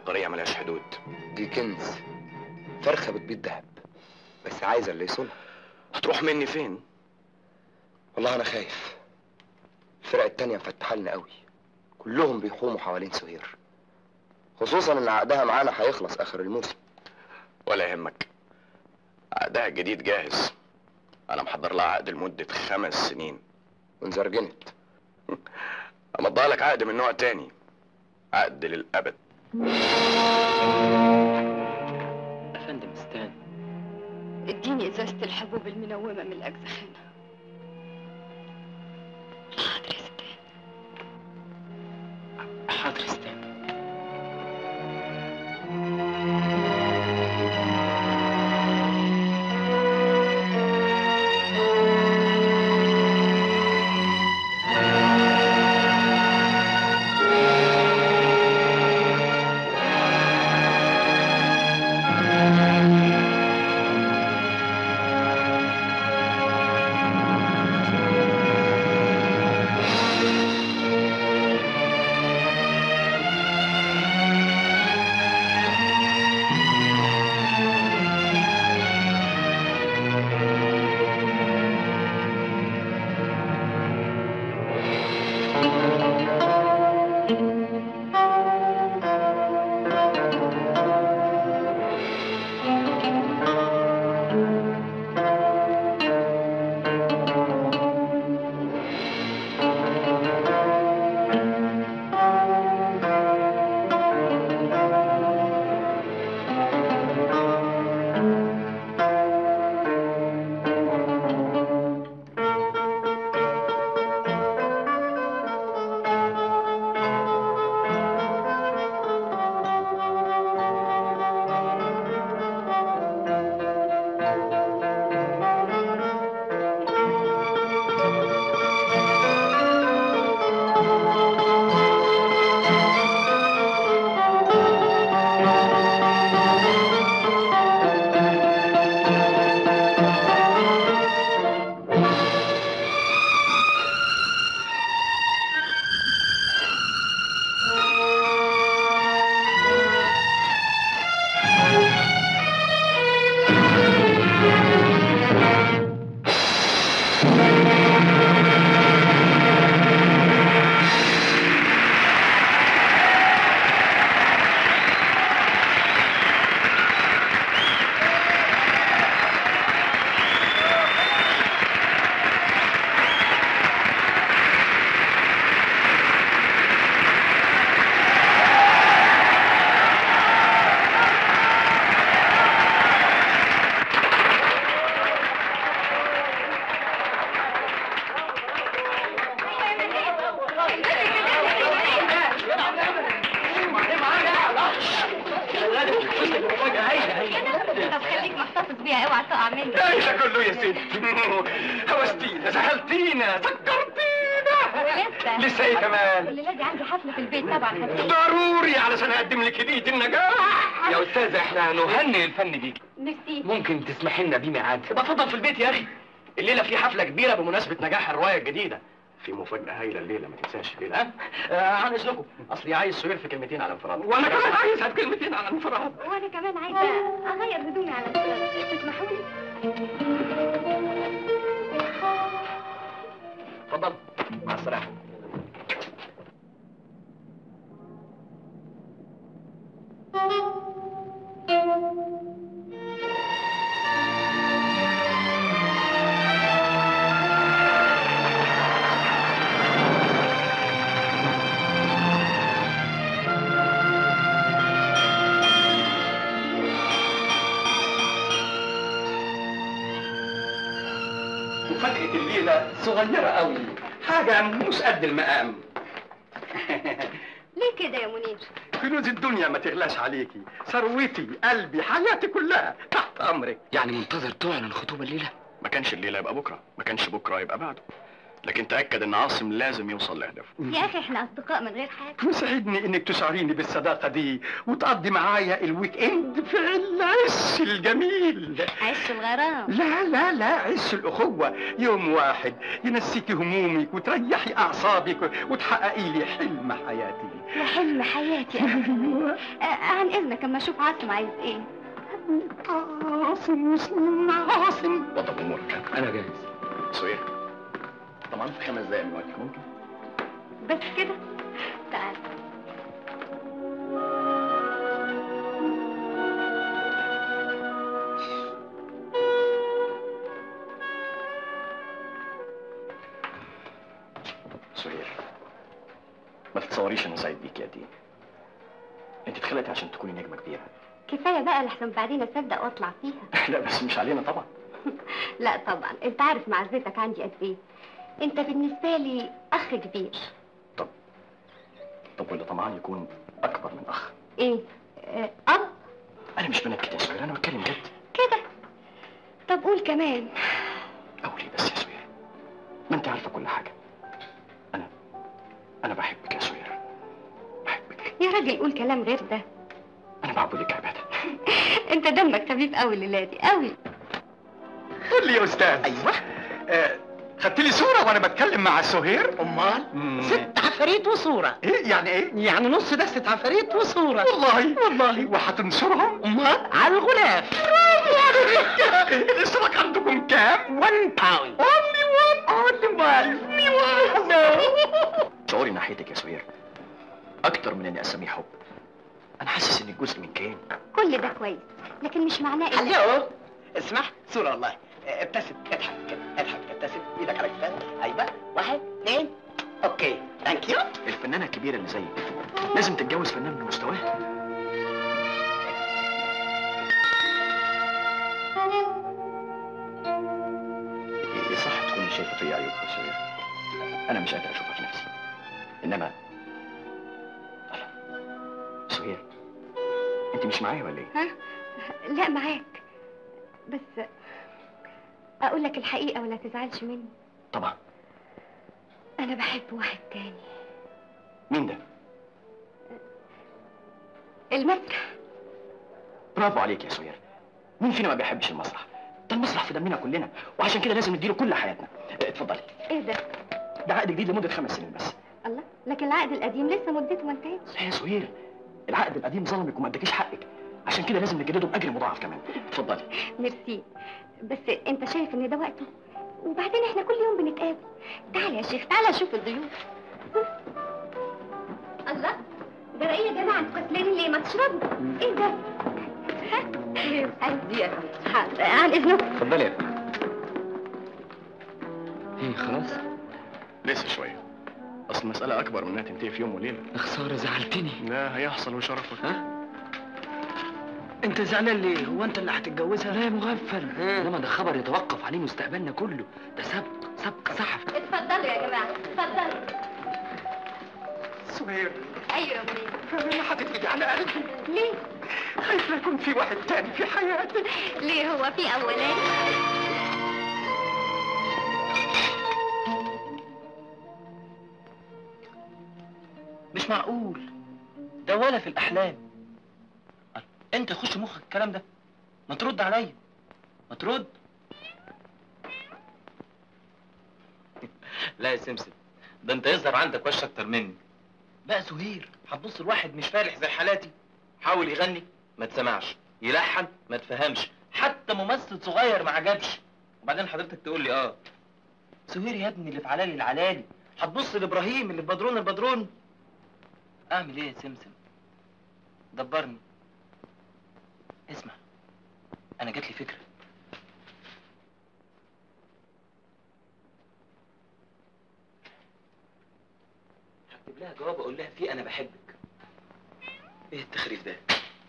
عبقريه ملهاش حدود دي كنز فرخه بتبيض دهب بس عايزه اللي يصونها هتروح مني فين والله انا خايف الفرق التانية مفتحة لنا قوي كلهم بيحوموا حوالين سهير خصوصا ان عقدها معانا هيخلص اخر الموسم ولا يهمك عقدها الجديد جاهز انا محضر لها عقد لمده خمس سنين وانزرجنت امضيها لك عقد من نوع تاني عقد للابد افندم استاذ اديني ازازة الحبوب المنومة من الاجزخانة حاضر يا ستان حاضر استاذ طب خليك محتفظ بيها اوعى تقع منك ايه ده كله يا ستي هوستينا سهلتينا سكرتينا لسه ايه كمان الليله دي عندي حفله في البيت طبعا هتيجي ضروري علشان اقدم لك هديه النجاح يا استاذ احنا نهنئ الفن بيك ميرسي ممكن تسمحي لنا بميعاد يبقى اتفضل في البيت يا اخي الليله في حفله كبيره بمناسبه نجاح الروايه الجديده في مفاجاه هايله الليله ما تنساش الليله ها آه عن اذنكم اصلي عايز سهير في كلمتين على انفراد وانا كمان عايز هات كلمتين على انفراد وانا كمان عايزه اغير هدومي على الفراش تسمحوا لي اتفضل مع السلامه مفاجأة الليلة صغيرة قوي حاجة مش قد المقام ليه كده يا منير كنوز الدنيا ما تغلاش عليكي ثروتي قلبي حياتي كلها تحت امرك يعني منتظر تعلن الخطوبه الليله ما كانش الليله يبقى بكره ما كانش بكره يبقى بعده لكن تاكد ان عاصم لازم يوصل لهدفه يا اخي احنا اصدقاء من غير حاجه وسعدني انك تشعريني بالصداقة دي وتقضي معايا الويك اند في العش الجميل عش الغرام لا لا لا عش الأخوة يوم واحد ينسيكي همومك وتريحي أعصابك وتحققي لي حلم حياتي وحلم حياتي أنا. آه، عن اذنك اما اشوف عاصم عايز ايه عاصم وسنين عاصم وضب امورك انا جاهز سوير طبعا في خمس دقايق من وقتك ممكن بس كده تعال سهير ما تتصوريش انا سعيد بيك يا دي انت اتخلقتي عشان تكوني نجمه كبيره كفايه بقى لحسن بعدين اصدق واطلع فيها لا بس مش علينا طبعا لا طبعا انت عارف معزتك عندي قد ايه انت بالنسبه لي اخ كبير طب واللي طمعان يكون اكبر من اخ ايه آه، اب انا مش بنكد يا سهير انا بتكلم جد كده طب قول كمان قولي بس يا سهير ما انت عارفه كل حاجه انا انا بحبك يا سهير بحبك يا راجل قول كلام غير ده انا بعبدك عباده انت دمك خفيف قوي الليله دي قوي قول لي يا أستاذ أيوه آه خدت لي صورة وأنا بتكلم مع سهير امال مم. ست عفاريت وصورة إيه يعني إيه؟ يعني نص دستة عفاريت وصورة والله والله وهتنشرهم؟ امال على الغلاف الاشتراك عندكم كام؟ 1 باوند only one only one only one شعوري ناحيتك يا سهير اكتر من اني اسميه حب انا حاسس انك جزء من كيان كل ده كويس لكن مش معناه ان هلو اسمح صورة والله ابتسم اضحك كده اضحك ابتسم ايدك على كتفك ايوه واحد اثنين اوكي ثانك يو الفنانه الكبيره اللي زيك لازم تتجوز فنان من مستواها إيه صح تكون شايفه فيا عيوب يا سهير انا مش قادر اشوفها في نفسي انما لا سهير انت مش معايا ولا ايه ها لا معاك بس اقول لك الحقيقه ولا تزعلش مني طبعا انا بحب واحد تاني مين ده المسرح برافو عليك يا سهير مين فينا ما بيحبش المسرح ده المسرح في دمنا كلنا وعشان كده لازم نديله كل حياتنا اه، اتفضلي ايه ده ده عقد جديد لمده خمس سنين بس الله لكن العقد القديم لسه مدته ما انتهتش لا يا سهير العقد القديم ظلمك وما اداكيش حقك عشان كده لازم نجدده باجر مضاعف كمان اتفضلي ميرسي بس انت شايف ان ده وقته وبعدين احنا كل يوم بنتقابل تعال يا شيخ تعال شوف الضيوف الله ده رأي يا جماعه انتوا كسلانين ليه ما تشربوا ايه ده ها عندي يا فندم. حاضر عن اذنكم اتفضلي يا فندم ايه خلاص لسه شويه اصل المساله اكبر من انها تنتهي في يوم وليله خساره زعلتني لا هيحصل وشرفك ها انت زعلان ليه هو انت اللي هتتجوزها لا مغفل انما ده خبر يتوقف عليه مستقبلنا كله ده سبق سبق صحفي اتفضلوا يا جماعه اتفضلوا سهير ايوه يا منير انا هتتقدي على قلبي ليه خايف لا يكون في واحد تاني في حياتي ليه هو في اولاني مش معقول ده ولا في الاحلام انت يخش مخك الكلام ده ما ترد عليا ما ترد لا يا سمسم ده انت يظهر عندك وش اكتر مني بقى سهير هتبص لواحد مش فالح زي حالاتي حاول يغني ما تسمعش يلحن ما تفهمش حتى ممثل صغير ما عجبش وبعدين حضرتك تقول لي اه سهير يا ابني اللي في علالي العلالي هتبص لابراهيم اللي في بدرون البدرون اعمل ايه يا سمسم دبرني اسمع انا جات لي فكره هكتب لها جواب اقول لها فيه انا بحبك ايه التخريف ده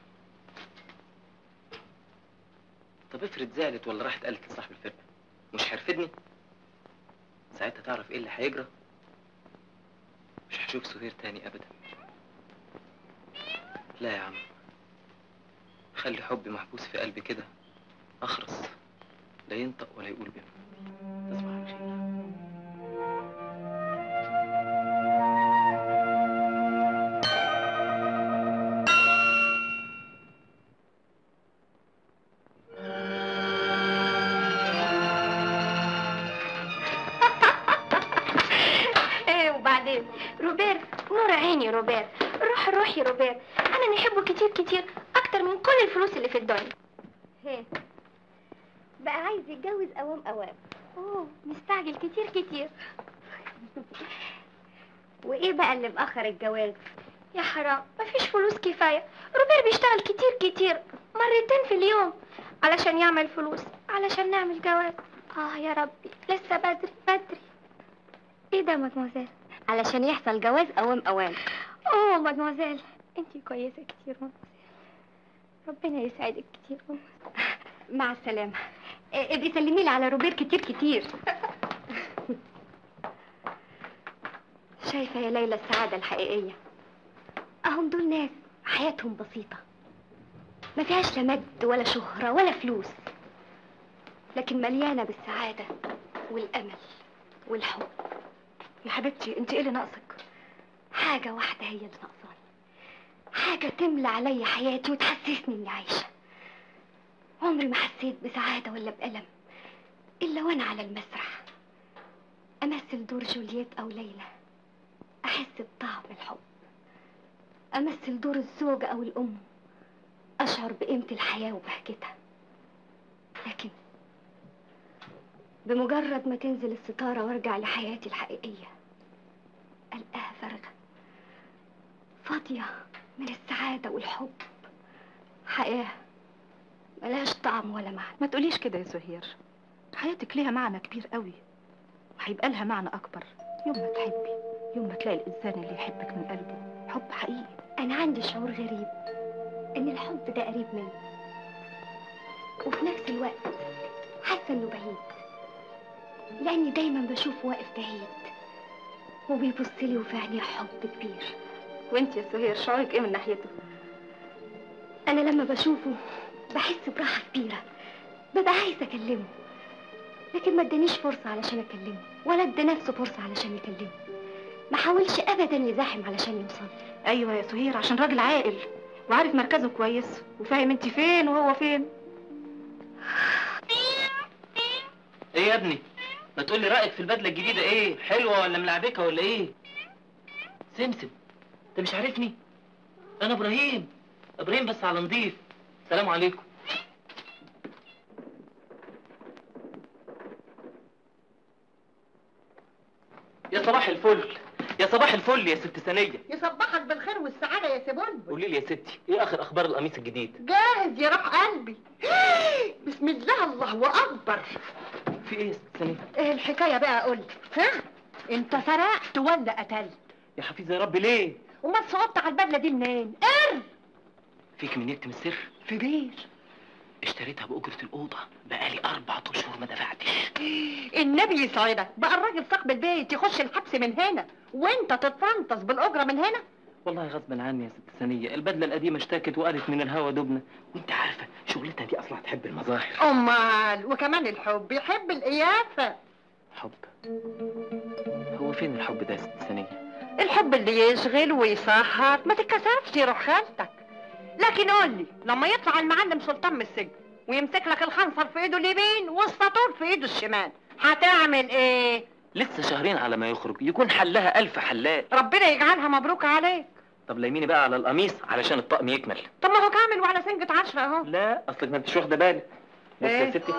طب افرض زعلت ولا راحت قالت لصاحب الفرقه مش هيرفدني ساعتها تعرف ايه اللي هيجرى مش هشوف سهير تاني ابدا لا يا عم خلي حبي محبوس في قلبي كده اخرس لا ينطق ولا يقول بيه تصبح على خير روبير نور عيني روبير روح روح يا روبير انا نحبه كتير كتير اكتر من كل الفلوس اللي في الدنيا هي بقى عايز يتجوز اوام اوام اوه مستعجل كتير كتير وايه بقى اللي مأخر الجواز يا حرام مفيش فلوس كفاية روبير بيشتغل كتير كتير مرتين في اليوم علشان يعمل فلوس علشان نعمل جواز اه يا ربي لسه بدري بدري ايه ده مدموزيل علشان يحصل جواز اوام اوام اوه مدموزيل انتي كويسة كتير مدموزيل ربنا يسعدك كتير مدموزيل مع السلامة إيه، ابقي سلمي لي على روبير كتير كتير شايفة يا ليلى السعادة الحقيقية أهم دول ناس حياتهم بسيطة ما فيهاش لا مجد ولا شهرة ولا فلوس لكن مليانة بالسعادة والأمل والحب يا حبيبتي انت ايه اللي ناقصك حاجة واحدة هي اللي ناقصاني حاجة تملى عليا حياتي وتحسسني اني عايشة عمري ما حسيت بسعادة ولا بألم إلا وأنا على المسرح أمثل دور جولييت أو ليلى أحس بطعم الحب أمثل دور الزوجة أو الأم أشعر بقيمة الحياة وبهجتها لكن بمجرد ما تنزل الستارة وارجع لحياتي الحقيقية ألقاها فارغة فاضية من السعادة والحب حياة ملهاش طعم ولا معنى ما تقوليش كده يا سهير حياتك ليها معنى كبير قوي وهيبقى لها معنى اكبر يوم ما تحبي يوم ما تلاقي الانسان اللي يحبك من قلبه حب حقيقي أنا عندي شعور غريب إن الحب ده قريب مني وفي نفس الوقت حاسة إنه بعيد لأني دايما بشوفه واقف بعيد وبيبص لي وفي عينيه حب كبير وانت يا سهير شعورك ايه من ناحيته أنا لما بشوفه بحس براحة كبيرة ببقى عايزة أكلمه لكن ما ادانيش فرصة علشان أكلمه ولا ادى نفسه فرصة علشان يكلمه ما حاولش أبدا يزاحم علشان يوصل ايوه يا سهير عشان راجل عاقل وعارف مركزه كويس وفاهم انت فين وهو فين ايه يا ابني ما تقول لي رايك في البدله الجديده ايه حلوه ولا ملعبكه ولا ايه سمسم انت مش عارفني انا ابراهيم ابراهيم بس على نضيف سلام عليكم يا صباح الفل يا صباح الفل يا ست ثانيه يصبحك بالخير والسعادة يا سيبون قولي لي يا ستي ايه اخر اخبار القميص الجديد جاهز يا روح قلبي بسم الله الله أكبر في ايه يا ست ثانيه ايه الحكاية بقى قول ها انت سرقت ولا قتلت يا حفيظ يا رب ليه وما صوبت على البدلة دي منين قرب فيك من يكتم السر في بير اشتريتها بأجرة الأوضة بقالي أربع أشهر ما دفعتش النبي يسعدك بقى الراجل صاحب البيت يخش الحبس من هنا وانت تتفنطس بالأجرة من هنا والله غصبا عني يا ست ثانية البدلة القديمة اشتكت وقالت من الهوا دبنة وانت عارفة شغلتها دي أصلا تحب المظاهر أمال وكمان الحب يحب القيافة حب هو فين الحب ده يا ست ثانية الحب اللي يشغل ويسهر ما تتكسفش يا روح خالتك لكن قول لي لما يطلع المعلم سلطان من السجن ويمسك لك الخنصر في ايده اليمين والسطور في ايده الشمال هتعمل ايه لسه شهرين على ما يخرج يكون حلها ألف حلال ربنا يجعلها مبروك عليك طب ليميني بقى على القميص علشان الطقم يكمل طب ما هو كامل وعلى سنجة عشرة اهو لا أصلك ما انتش واخدة بالك بص إيه؟ يا ستي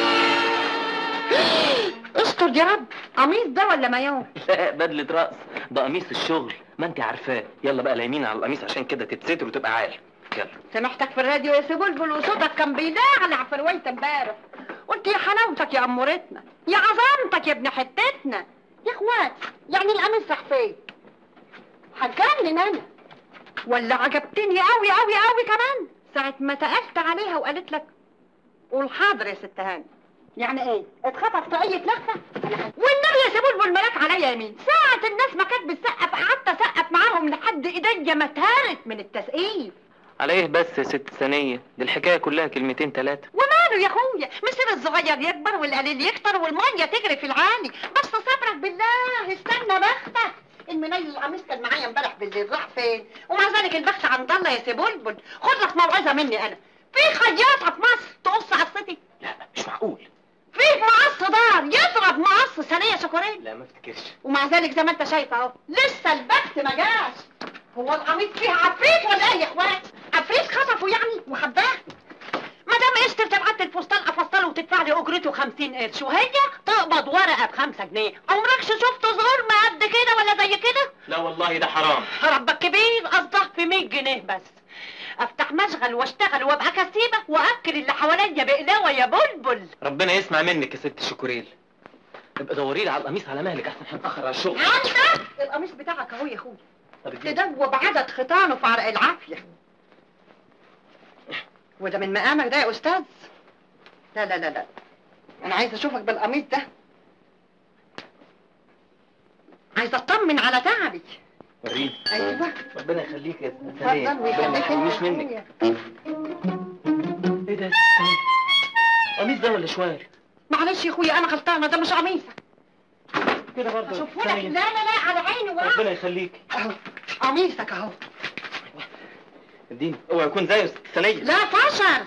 استر يا رب قميص ده ولا مايو لا بدلة رأس ده قميص الشغل ما انت عارفاه يلا بقى ليمين على القميص عشان كده تتستر وتبقى عالي يلا سمعتك في الراديو يا سبلبل وصوتك كان بيدعلع في رواية امبارح قلت يا حلاوتك يا امورتنا يا عظمتك يا ابن حتتنا يا اخوات يعني القميص راح فين هتجنن انا ولا عجبتني قوي قوي قوي كمان ساعة ما تقلت عليها وقالت لك قول حاضر يا ست هاني يعني ايه اتخطف طاقية لخفة والنبي يا سيبول ملاك عليا يمين ساعة الناس ما كانت بتسقف قعدت اسقف معاهم لحد ايديا ما اتهرت من التسقيف على ايه بس يا ست ثانية دي الحكاية كلها كلمتين تلاتة وماله يا اخويا مصير الصغير يكبر والقليل يكتر والميه تجري في العالي بس صبرك بالله استنى بختك المنيل القميص كان معايا امبارح بالليل راح فين ومع ذلك البخت عند الله يا سيبلبل خد لك موعظه مني انا في خياطه في مصر تقص عصتي لا مش معقول فيه مقص دار يضرب مقص ثانيه شكرين لا ما افتكرش ومع ذلك زي ما انت شايف اهو لسه البخت ما جاش هو القميص فيه عفريت ولا ايه يا اخوات عفريت خطفه يعني وخباه ما دام قشطة تبعت الفستان افصله وتدفع لي اجرته 50 قرش وهي تقبض ورقه بخمسة جنيه عمركش شفت زهور ما قد كده ولا زي كده لا والله ده حرام ربك كبير قصده في 100 جنيه بس افتح مشغل واشتغل وابقى كسيبه واكل اللي حواليا بقلاوه يا بلبل ربنا يسمع منك يا ست شكوريل ابقى دوري لي على القميص على مهلك احسن هنتاخر على الشغل عندك القميص بتاعك اهو يا اخويا طب اديني. تدوب عدد خيطانه في عرق العافيه وده من مقامك ده يا استاذ لا لا لا لا انا عايزه اشوفك بالقميص ده عايزه اطمن على تعبي وريني ايوه ربنا يخليك يا ست اتفضل سليم ربنا ما ويخليك يحرمنيش انت منك يا ايه ده يا ست سليم قميص ده ولا شوال معلش يا اخويا انا غلطانه ده مش قميصك كده برضه يا شوفوا ست لك لا سليم. لا لا على عيني وراسي ربنا يخليك اهو قميصك اهو اديني اوعى يكون زيه ست ثانيه لا فشل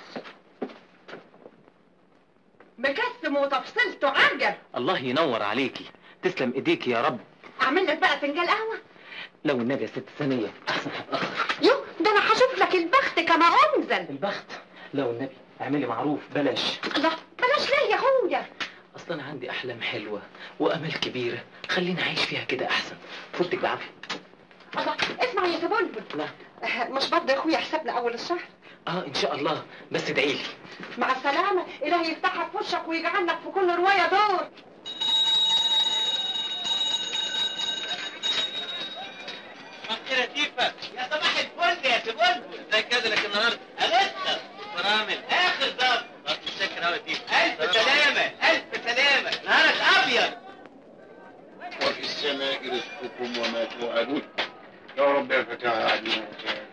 مكسم وتفصيلته عجب الله ينور عليكي تسلم ايديكي يا رب اعمل لك بقى فنجان قهوه لو النبي يا ست ثانيه احسن هتاخر يو ده انا هشوف لك البخت كما انزل البخت لو النبي اعملي معروف بلاش الله بلاش ليه يا اخويا اصلا انا عندي احلام حلوه وامال كبيره خليني اعيش فيها كده احسن فوتك بعافيه الله اسمع يا بلبل لا آه، مش برضه يا اخويا حسابنا اول الشهر اه ان شاء الله بس ادعي لي مع السلامه الهي يفتحها في وشك ويجعلك في كل روايه دور يا تيفا يا صباح الفل يا سبلبل ازاي كده لك النهارده لسه فرامل اخر ضرب متشكر قوي يا تيفا الف سلامه الف سلامه نهارك ابيض وفي السماء رزقكم وما توعدون يا رب يا فتاة علينا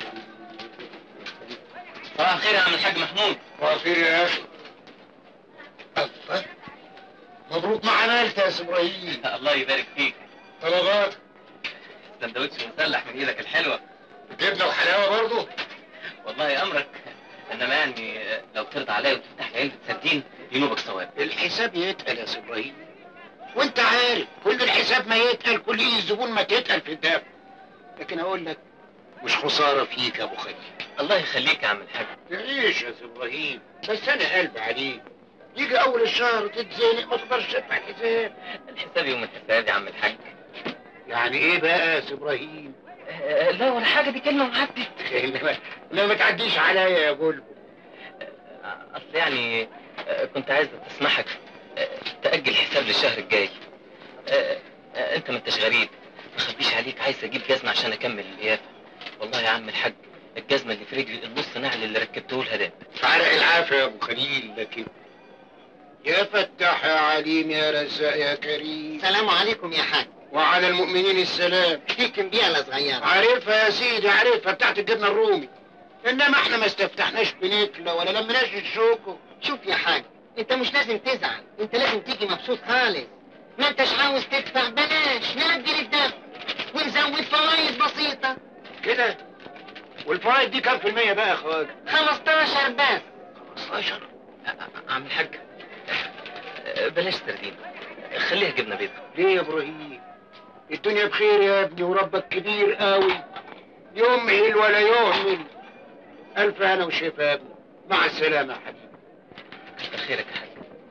صباح الخير يا عم الحاج محمود وخير يا اخي الله مبروك ما عملت يا سي ابراهيم الله يبارك فيك طلبات سندوتش مسلح من ايدك الحلوه جبنه وحلاوه برضه والله امرك انما يعني لو ترضى عليا وتفتح لي علبه سردين ينوبك ثواب الحساب يتقل يا سي ابراهيم وانت عارف كل الحساب ما يتقل كل الزبون ما تتقل في الدم لكن اقول لك مش خساره فيك يا ابو خليل الله يخليك يا عم الحاج تعيش يا سي ابراهيم بس انا قلبي عليك يجي اول الشهر تتزنق ما تقدرش تدفع الحساب الحساب يوم الحساب يا عم الحاج يعني ايه بقى يا سي ابراهيم آه، لا ولا حاجه دي كلمه وعدت انما لا ما تعديش عليا يا بلبل اصل يعني آه، كنت عايز تسمحك آه، تأجل الحساب للشهر الجاي آه، آه، انت ما انتش غريب ما اخبيش عليك عايز اجيب جزمه عشان اكمل اليافه والله يا عم الحاج الجزمه اللي في رجلي النص نعل اللي ركبته لها ده عرق العافية يا ابو خليل لكن يا فتاح يا عليم يا رزاق يا كريم السلام عليكم يا حاج وعلى المؤمنين السلام فيكم بيالة صغيرة عارفها يا سيدي عارفها بتاعت الجبنة الرومي انما احنا ما استفتحناش بنكلة ولا لمناش الشوكو شوف يا حاج انت مش لازم تزعل انت لازم تيجي مبسوط خالص ما انتش عاوز تدفع بلاش نأجل الدفع ونزود فوايد بسيطة كده والفوائد دي كام في المية بقى يا اخوات 15 بس 15 عم الحاج آه، بلاش سردين خليها جبنه بيضه ليه يا ابراهيم الدنيا بخير يا ابني وربك كبير قوي يمهل ولا يهمل الف هنا وشفا يا ابني مع السلامة يا حبيبي كتر خيرك يا حاج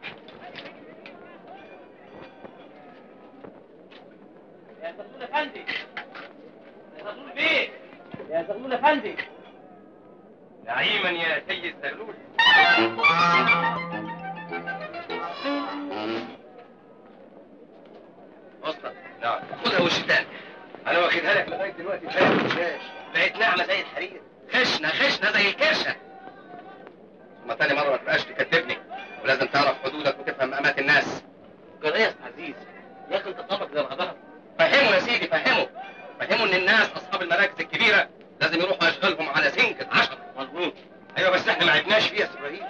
يا زغلول افندي يا زغلول بيه يا زغلول افندي نعيما يا سيد زغلول وصلت نعم خدها وشتان انا واخدها لك لغايه دلوقتي فاهم مشاش بقت ناعمه زي الحرير خشنه خشنه زي الكرشه ثم تاني مرة ما تبقاش تكذبني ولازم تعرف حدودك وتفهم مقامات الناس جريس عزيز يا اخي انت طبق زي بعضها فهمه يا سيدي فهمه فهمه ان الناس اصحاب المراكز الكبيرة لازم يروحوا اشغالهم على سنكة عشرة مظبوط ايوه بس احنا ما عدناش فيها يا ابراهيم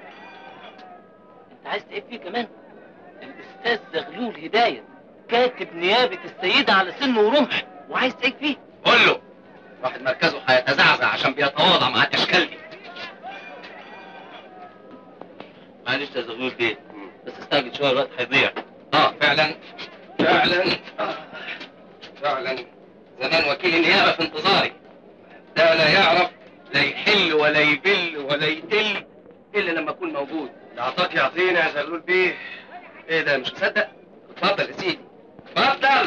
انت عايز تعيب فيه كمان الاستاذ زغلول هداية كاتب نيابة السيدة على سن ورمح وعايز تعيب فيه قول له واحد مركزه هيتزعزع عشان بيتواضع مع الاشكال دي معلش يا زغلول بيه بس استعجل شويه الوقت هيضيع اه فعلا فعلا آه. فعلا زمان وكيل النيابه في انتظاري ده لا يعرف لا يحل ولا يبل ولا يدل الا لما اكون موجود اعطاك يعطينا يا زغلول بيه ايه ده مش مصدق اتفضل يا سيدي اتفضل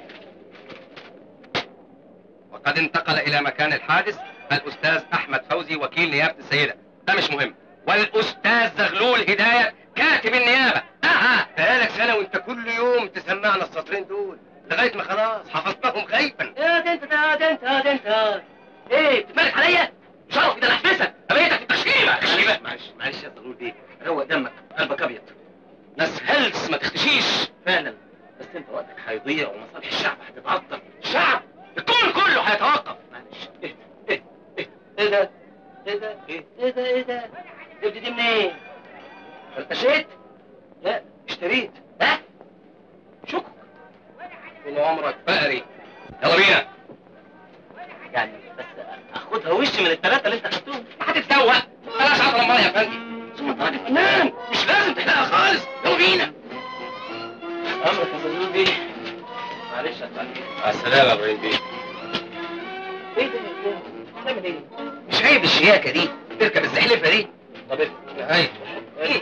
وقد انتقل الى مكان الحادث الاستاذ احمد فوزي وكيل نيابه السيده ده مش مهم والاستاذ زغلول هدايه كاتب النيابه اها بقالك سنه وانت كل يوم تسمعنا السطرين دول لغايه ما خلاص حفظناهم غيبا يا ده انت ده ده انت ده انت ايه بتمالك عليا؟ شرفي ده انا احبسك ابيتك في التشكيله غريبة معلش معلش يا ضروري بيه روق دمك قلبك ابيض ناس هلس ما تختشيش فعلا بس انت وقتك هيضيع ومصالح الشعب هتتعطل الشعب الكل كله هيتوقف معلش ايه ايه ايه ايه ده ايه ده ايه ايه ده ايه ده جبت دي منين؟ فرقشيت لا اشتريت ها شكرا طول عمرك فقري يلا بينا يعني بس اخدها وش من الثلاثه اللي انت خدتهم هتتسوق بلاش عضله الميه يا فندي ثم انت راجل فنان مش لازم تحلقها خالص يلا بينا امرك يا زغلول بيه معلش يا فندم مع السلامه يا ابراهيم بيه ايه ده ايه بتعمل ايه؟ مش عيب الشياكه دي تركب الزحلفه دي طب ايه؟ هاي ايه؟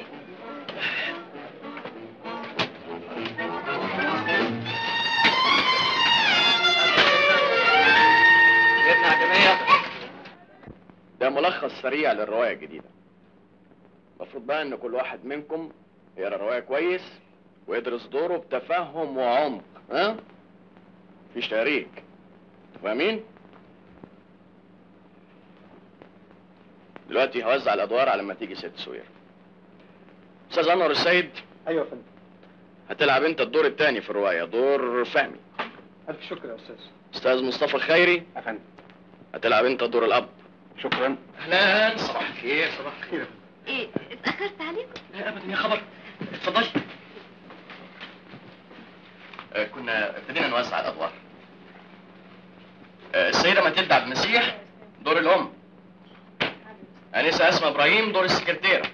جبنا عجمية ده ملخص سريع للرواية الجديدة المفروض بقى ان كل واحد منكم يقرا الرواية كويس ويدرس دوره بتفهم وعمق ها مفيش تهريج فاهمين دلوقتي هوزع الادوار على ما تيجي ست سوير استاذ انور السيد ايوه يا فندم هتلعب انت الدور الثاني في الرواية دور فهمي الف شكر يا استاذ استاذ مصطفى الخيري يا فندم هتلعب انت دور الاب شكرا اهلا صباح الخير صباح الخير ايه اتأخرت عليكم؟ لا ابدا يا خبر اتفضلي آه، كنا ابتدينا نوزع الادوار آه، السيده ماتيلدا عبد المسيح دور الام انسه اسماء ابراهيم دور السكرتيره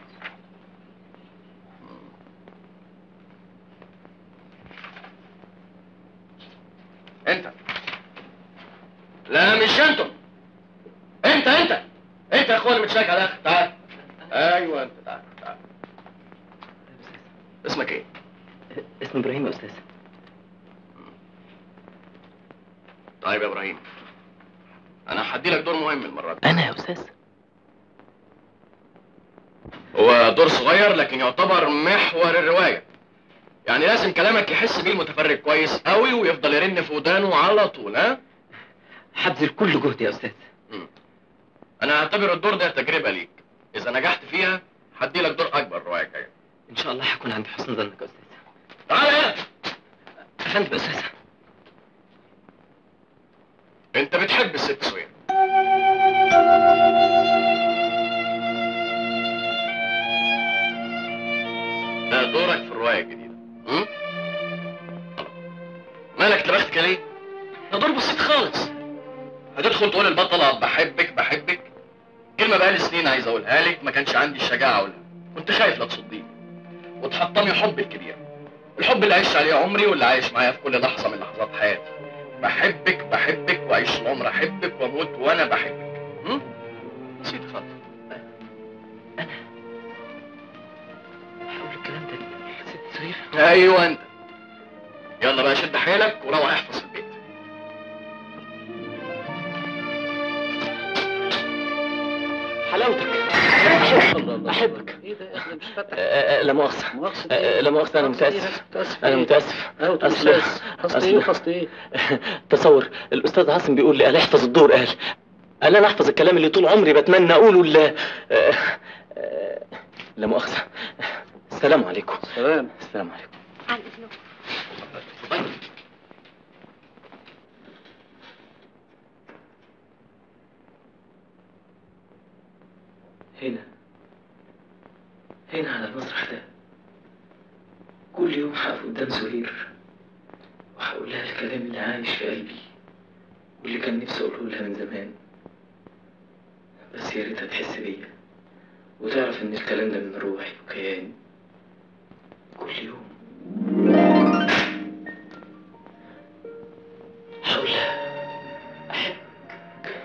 انت لا مش انتم انت انت انت يا اخويا اللي متشاك على الاخر تعال ايوه انت تعال تعال اسمك ايه اسم ابراهيم يا استاذ طيب يا ابراهيم انا هدي لك دور مهم المره دي انا يا استاذ هو دور صغير لكن يعتبر محور الروايه يعني لازم كلامك يحس بيه المتفرج كويس قوي ويفضل يرن في ودانه على طول ها هبذل كل جهدي يا استاذ مم. انا هعتبر الدور ده تجربه ليك اذا نجحت فيها هدي لك دور اكبر الروايه الجايه ان شاء الله هكون عند حسن ظنك يا استاذ تعال هنا فندم يا استاذ انت بتحب الست سوير ده دورك في الروايه الجديده م? مالك اتلبخت كده ليه؟ ده دور بسيط خالص هتدخل تقول البطلة بحبك بحبك كلمة بقالي سنين عايز اقولها لك ما كانش عندي الشجاعة اقولها كنت خايف لا تصديني وتحطمي حبي الكبير الحب اللي عشت عليه عمري واللي عايش معايا في كل لحظة من لحظات حياتي بحبك بحبك واعيش العمر احبك واموت وانا بحبك م? نسيت خالص هقول الكلام ده لست سهير ايوه انت يلا بقى شد حيلك وروح احفظ في البيت حلاوتك احبك ايه ده احنا مش فاتح لا مؤاخذة مؤاخذة آه، لا مؤاخذة أنا متأسف أنا متأسف أصل قصدي ايه قصدي ايه تصور الأستاذ عاصم بيقول لي قال احفظ الدور قال قال أنا أحفظ الكلام اللي طول عمري بتمنى أقوله ل آه، آه، لا مؤاخذة السلام عليكم سلام السلام عليكم عن اذنكم هنا هنا على المسرح ده كل يوم هقف قدام سهير وهقول لها الكلام اللي عايش في قلبي واللي كان نفسي اقوله لها من زمان بس يا ريتها تحس بيا وتعرف ان الكلام ده من روحي وكياني كل يوم هقول لها أحبك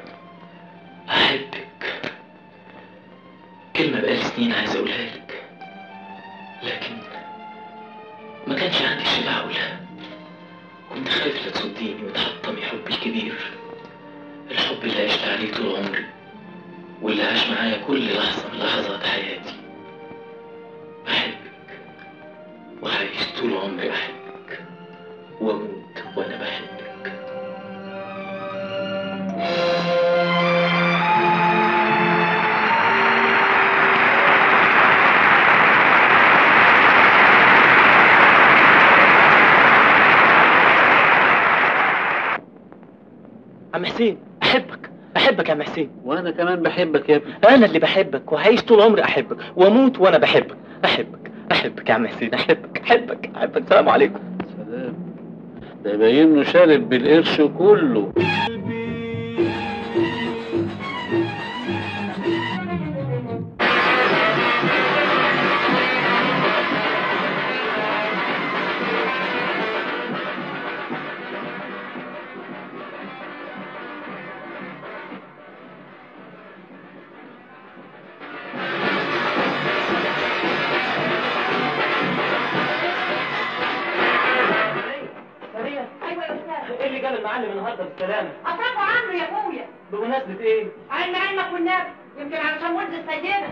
أحبك كلمة بقالي سنين عايز أقولها لك لكن ما كانش عندي الشجاعة أقولها كنت خايف لا تصديني وتحطمي حبي الكبير الحب اللي عشت عليه طول عمري واللي عاش معايا كل لحظة من لحظات حياتي بحبك وهعيش طول عمري أحبك وأموت وأنا بحبك عم حسين احبك احبك يا عم حسين وانا كمان بحبك يا ابني انا اللي بحبك وهعيش طول عمري احبك واموت وانا بحبك احبك احبك يا عم حسين احبك احبك احبك السلام عليكم سلام ده باين انه شارب بالقرش كله ايوه يا استاذ ايه اللي جاب المعلم النهارده بالسلامه أصابه عمرو يا أخويا بمناسبه ايه علم علمك والنبي يمكن علشان ولد السيدة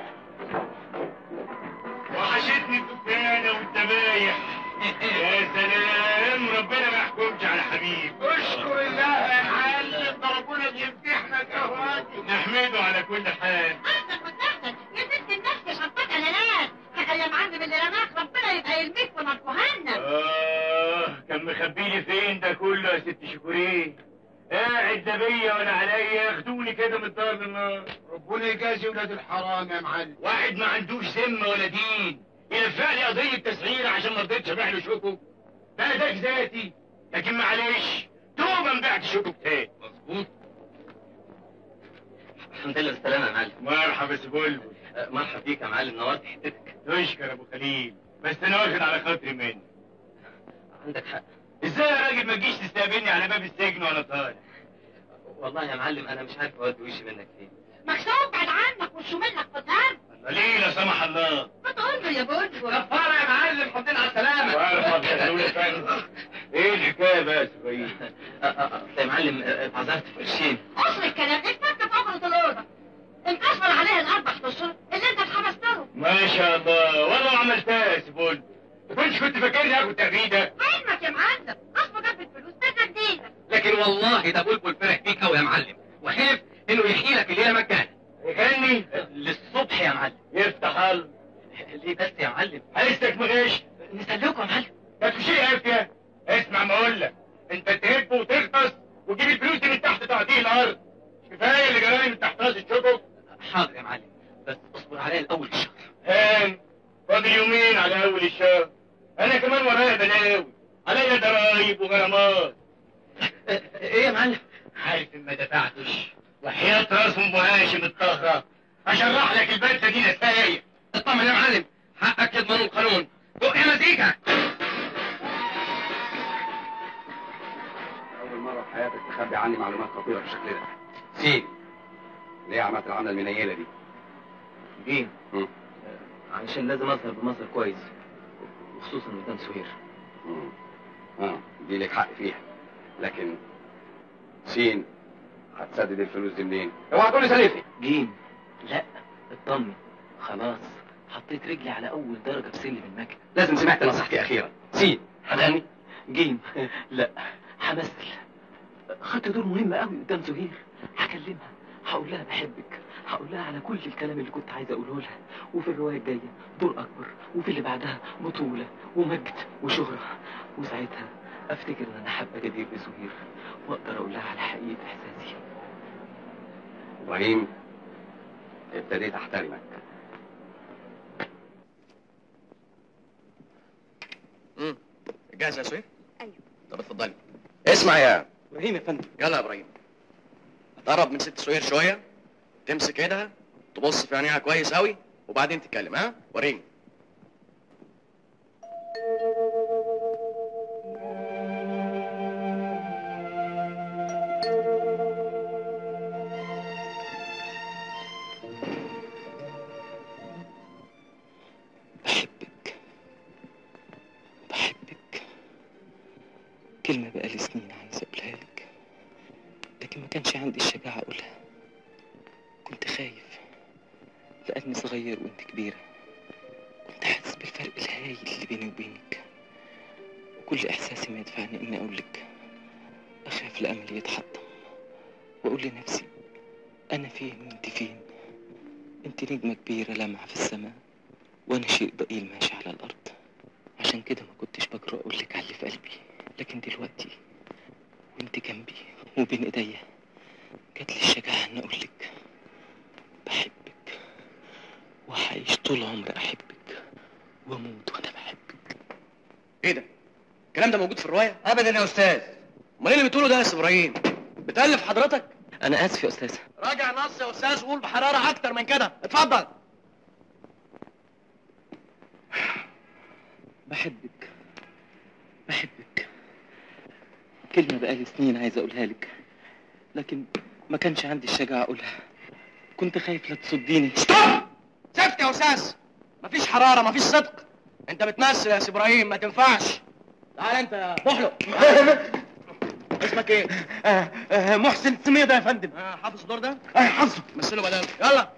وحشتني الدكانة والذبايح يا سلام ربنا ما يحكمش على حبيب اشكر الله يا معلم ده ربنا بيمدحنا كهواتي نحمده على كل حال أحسن وتحسن يا ست الناس يا شطات إعلانات تخيل يا معلم اللي رماك ربنا يبقى يرميك في نار جهنم آه كان مخبيلي فين ده كله يا ست شكورين قاعد ده بيا ولا عليا ياخدوني كده من الدار للنار ربنا يجازي ولاد الحرام يا معلم واحد ما عندوش ذمه ولا دين يدفع لي قضيه تسعير عشان ما رضيتش ابيع له شوكو ده ده ذاتي لكن معلش توبه ما بعت شوكو تاني مظبوط الحمد لله بالسلامة يا معلم مرحبا يا بلبل آه، مرحب بيك يا معلم نورت حتتك تشكر يا ابو خليل بس انا واخد على خاطري منك عندك حق ازاي يا راجل ما تجيش تستقبلني على باب السجن وانا طالع والله يا معلم انا مش عارف اودي وشي منك فين مكسوب بعد عنك وشو منك فتان ليه لا سمح الله بتقول له يا بلبل كفاره يا معلم الحمد لله على السلامه مرحبا يا خلول فندم ايه الحكايه بقى يا سفير آه، آه، آه، يا معلم آه، اتعذرت في قرشين أصل الكلام اتفك في أغرة الأوضة انكسر عليها الأربع أشهر اللي أنت اتحبستهم ما شاء الله والله ما عملتها يا سبول ما كنتش كنت فاكرني اخد تغريده علمك يا معلم غصب جنب الفلوس ده جديدة لكن والله ده بلبل فرح بيك قوي يا معلم وحلف انه يحيي لك الليله مجانا يغني للصبح يا معلم يفتح الله ليه بس يا معلم عايزك مغش نسلكوا يا معلم ما تمشي عافيه اسمع ما اقول لك انت تهب وتغطس وتجيب الفلوس دي من تحت تعطيه الارض مش كفايه اللي جراني من تحت راس الشبك حاضر يا معلم بس اصبر عليا الاول الشهر هان فاضل يومين على اول الشهر انا كمان ورايا بلاوي عليا ضرايب وغرامات ايه يا معلم عارف ان ما دفعتش وحياة راس ام هاشم الطاهرة اشرح لك البلسة دي نسايا اطمن يا معلم حقك يضمن القانون دق يا مزيكا اول مره في حياتك تخبي عني معلومات خطيره بالشكل ده سيب ليه عملت العمله المنيله دي جيم مم. علشان لازم اظهر بمظهر كويس وخصوصا قدام سهير مم. اه دي لك حق فيها لكن سين هتسدد الفلوس دي منين؟ اوعى تقول لي سلفني جيم لا اطمن خلاص حطيت رجلي على اول درجه في سلم المكنه لازم سمعت نصيحتي اخيرا سين هتغني جيم لا همثل خدت دور مهم قوي قدام زهير هكلمها هقول لها بحبك هقول لها على كل الكلام اللي كنت عايز اقوله لها وفي الروايه الجايه دور اكبر وفي اللي بعدها بطوله ومجد وشهره وساعتها افتكر ان انا حابه جدير بزهير واقدر اقول لها على حقيقه احساسي ابراهيم ابتديت احترمك امم جاهز يا سهير؟ أيوة. طب اتفضلي اسمع يا ابراهيم يا فندم يلا يا ابراهيم تقرب من ست سهير شويه تمسك ايدها تبص في عينيها كويس قوي وبعدين تتكلم ها وريني كلمة بقالي سنين عايز أقولها لك لكن ما كانش عندي الشجاعة أقولها كنت خايف لأني صغير وأنت كبيرة كنت حاسس بالفرق الهايل اللي بيني وبينك وكل إحساسي ما يدفعني إني أقول لك أخاف لأملي يتحطم وأقول لنفسي أنا فين وأنت فين أنت نجمة كبيرة لامعة في السماء وأنا شيء ضئيل ماشي على الأرض عشان كده ما كنتش بجرأ أقول لك على اللي في قلبي لكن دلوقتي وأنت جنبي وبين إيديا جات لي الشجاعة إن أقول لك بحبك وهعيش طول عمري أحبك وأموت وأنا بحبك ايه ده؟ الكلام ده موجود في الروايه؟ ابدا يا استاذ امال ايه اللي بتقوله ده يا استاذ ابراهيم؟ بتألف حضرتك؟ أنا آسف يا أستاذ راجع نص يا استاذ قول بحراره اكتر من كده اتفضل بحبك بحبك كلمة بقالي سنين عايز أقولها لك لكن ما كانش عندي الشجاعة أقولها كنت خايف لا تصديني سكت يا استاذ مفيش حراره مفيش صدق انت بتمثل يا سي ابراهيم ما تنفعش تعال انت يا بحلق اسمك ايه؟ آه آه محسن سميدة يا فندم آه حافظ الدور ده؟ آه حافظه مثله بدل يلا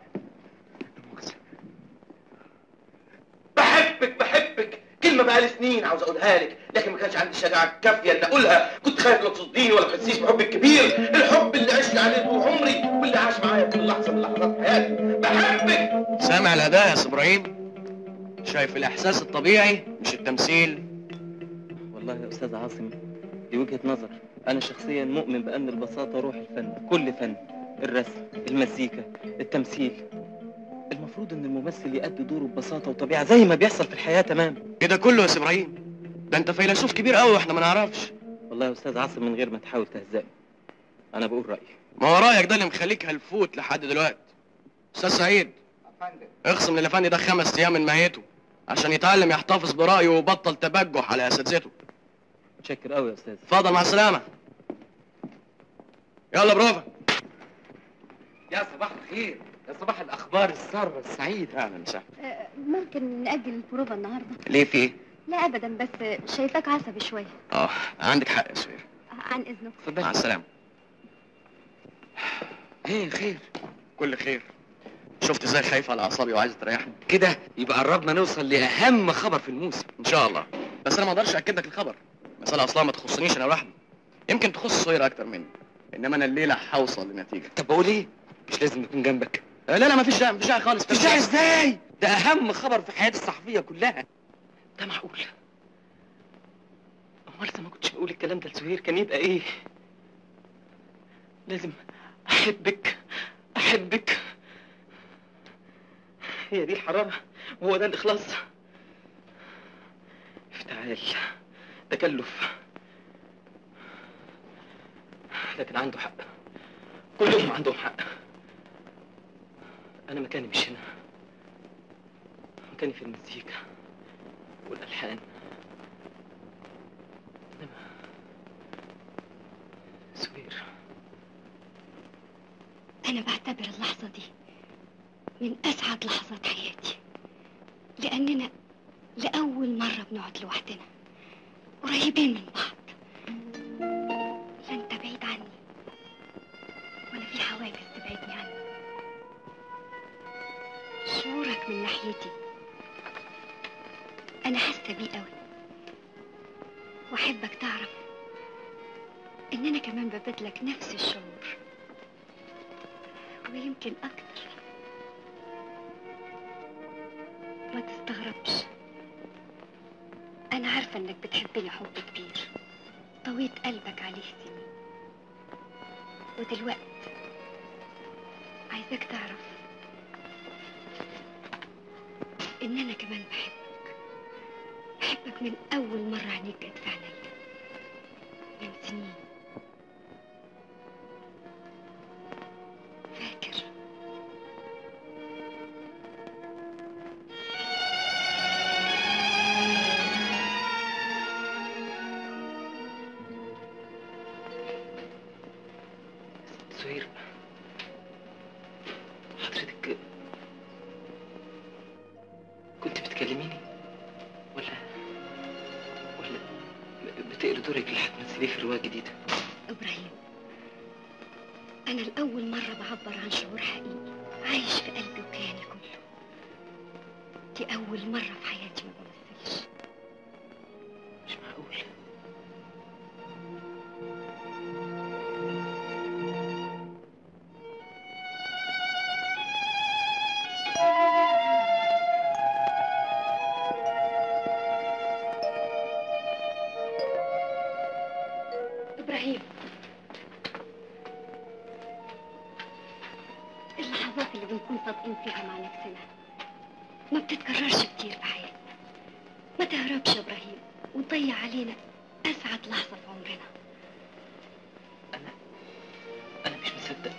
بحبك بحبك كلمة بقالي سنين عاوز اقولها لك لكن ما كانش عندي الشجاعة الكافية ان اقولها كنت خايف لا تصديني ولا تحسيش بحب الكبير الحب اللي عشت عليه طول عمري واللي عاش معايا كل لحظة من لحظات حياتي بحبك سامع الاداء يا سي ابراهيم شايف الاحساس الطبيعي مش التمثيل والله يا أستاذ عاصم دي وجهة نظر أنا شخصيا مؤمن بأن البساطة روح الفن كل فن الرسم المزيكا التمثيل المفروض إن الممثل يأدي دوره ببساطة وطبيعة زي ما بيحصل في الحياة تمام كده كله يا سي ابراهيم ده انت فيلسوف كبير قوي واحنا ما نعرفش والله يا أستاذ عاصم من غير ما تحاول تهزقني أنا بقول رأيي ما هو رايك ده اللي مخليك هلفوت لحد دلوقتي استاذ سعيد اخصم للافندي ده خمس ايام من ماهيته عشان يتعلم يحتفظ برايه ويبطل تبجح على اساتذته متشكر قوي يا أستاذ اتفضل مع السلامه يلا بروفا يا صباح الخير يا صباح الاخبار الساره السعيده اهلا وسهلا آه، ممكن نأجل البروفة النهاردة ليه في ايه؟ لا أبدا بس شايفاك عصبي شوية اه عندك حق يا سهير عن إذنك مع السلامه ايه خير كل خير شفت ازاي خايف على اعصابي وعايز تريحني كده يبقى قربنا نوصل لاهم خبر في الموسم ان شاء الله بس انا ما اقدرش اكد لك الخبر المساله اصلا ما تخصنيش انا لوحدي يمكن تخص سهير اكتر مني انما انا الليله هوصل لنتيجه طب بقول ايه مش لازم يكون جنبك لا لا مفيش داعي مفيش داعي خالص مش داعي ازاي ده اهم خبر في حياه الصحفيه كلها ده معقول امال اذا ما كنتش بقول الكلام ده لسهير كان يبقى ايه لازم احبك احبك هي دي الحراره وهو ده الاخلاص افتعال تكلف لكن عنده حق كلهم عندهم حق انا مكاني مش هنا مكاني في المزيكا والالحان انما سهير أنا بعتبر اللحظة دي من أسعد لحظات حياتي لأننا لأول مرة بنقعد لوحدنا قريبين من بعض لا أنت بعيد عني ولا في حواجز تبعدني عنك شعورك من ناحيتي أنا حاسة بيه قوي وأحبك تعرف إن أنا كمان ببادلك نفس الشعور ويمكن أكتر ما تستغربش أنا عارفة إنك بتحبني حب كبير طويت قلبك عليه سنين ودلوقتي عايزاك تعرف إن أنا كمان بحبك بحبك من أول مرة عينيك جت في عينيا من سنين فاكر سهير حضرتك كنت بتكلميني ولا ولا بتقري دورك لحد بتمثليه في رواية جديدة إبراهيم أنا لأول مرة بعبر عن شعور حقيقي عايش في قلبي وكياني كله دي أول مرة في حياتي ما بمثلش مش معقول إبراهيم اللحظات اللي بنكون صادقين فيها مع نفسنا ما بتتكررش كتير في حياتنا ما تهربش يا إبراهيم وتضيع علينا أسعد لحظة في عمرنا أنا مش مصدق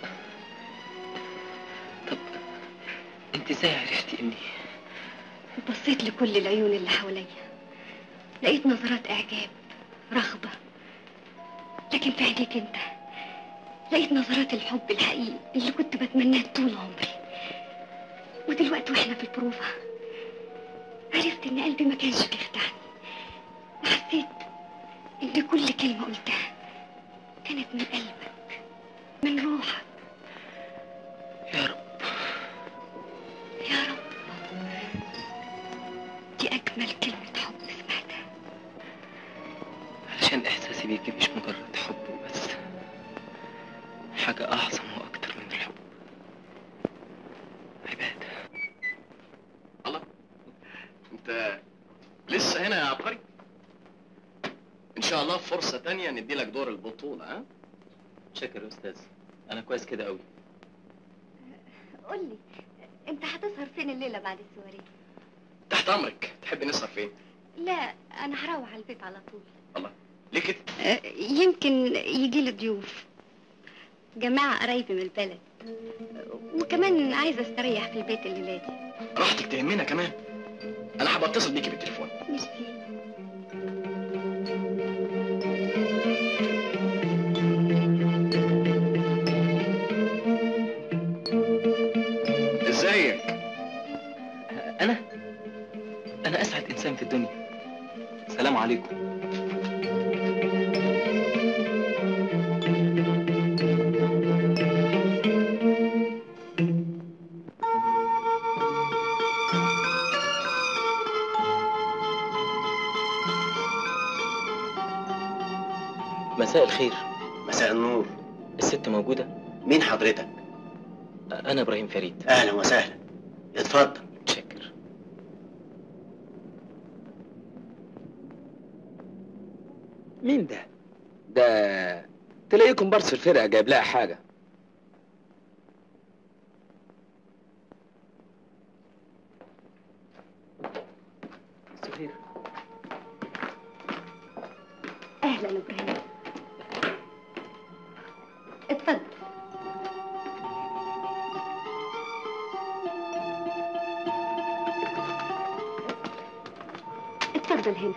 طب أنت إزاي عرفتي إني بصيت لكل العيون اللي حواليا لقيت نظرات إعجاب رغبة لكن في عينيك أنت لقيت نظرات الحب الحقيقي اللي كنت بتمناه طول عمري ودلوقتي واحنا في البروفة عرفت ان قلبي ما كانش بيخدعني وحسيت ان كل كلمة قلتها كانت من قلبك من روحك يا رب يا رب دي أجمل كلمة حب سمعتها علشان إحساسي بيكي مش مجرد حب وبس حاجة أعظم وأكتر من الحب عبادة الله انت لسه هنا يا عبقري ان شاء الله فرصة تانية ندي لك دور البطولة ها شكرا يا أستاذ أنا كويس كده أوي قولي انت هتسهر فين الليلة بعد السواري تحت امرك تحب نسهر فين لا انا هروح على البيت على طول الله ليه كده يمكن يجي لي ضيوف جماعة قرايبي من البلد وكمان عايزة استريح في البيت الليلة دي راحتك تهمنا كمان انا هبقى اتصل بيكي بالتليفون ميرسي ازيك أنا أنا أسعد إنسان في الدنيا سلام عليكم مساء الخير مساء النور الست موجودة؟ مين حضرتك؟ أنا إبراهيم فريد أهلا وسهلا اتفضل شكر مين ده؟ ده تلاقيه كومبارس الفرقة جايب لها حاجة سهير اهلا ابراهيم اتفضل اتفضل هنا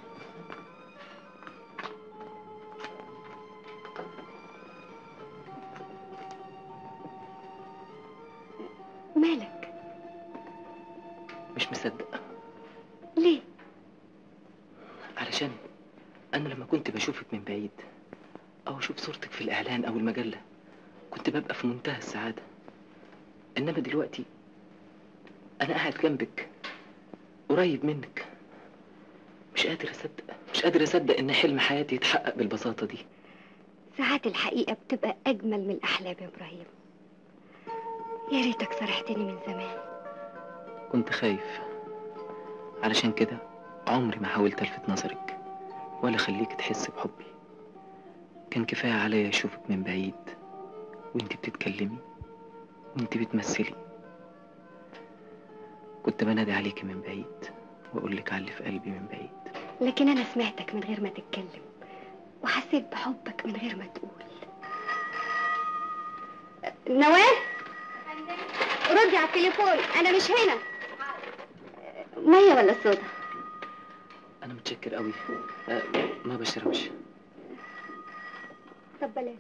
مالك مش مصدق ليه علشان أنا لما كنت بشوفك من بعيد أو أشوف صورتك في الإعلان أو المجلة كنت ببقى في منتهى السعادة إنما دلوقتي أنا قاعد جنبك قريب منك مش قادر أصدق مش قادر أصدق إن حلم حياتي يتحقق بالبساطة دي ساعات الحقيقة بتبقى أجمل من الأحلام يا إبراهيم يا ريتك صرحتني من زمان كنت خايف علشان كده عمري ما حاولت ألفت نظرك ولا خليك تحس بحبي كان كفاية عليا أشوفك من بعيد وانت بتتكلمي وانت بتمثلي كنت بنادي عليكي من بعيد وأقولك على اللي في قلبي من بعيد لكن أنا سمعتك من غير ما تتكلم وحسيت بحبك من غير ما تقول نوال ردي على التليفون أنا مش هنا مية ولا صودا أنا متشكر قوي أه ما بشربش طب بلاش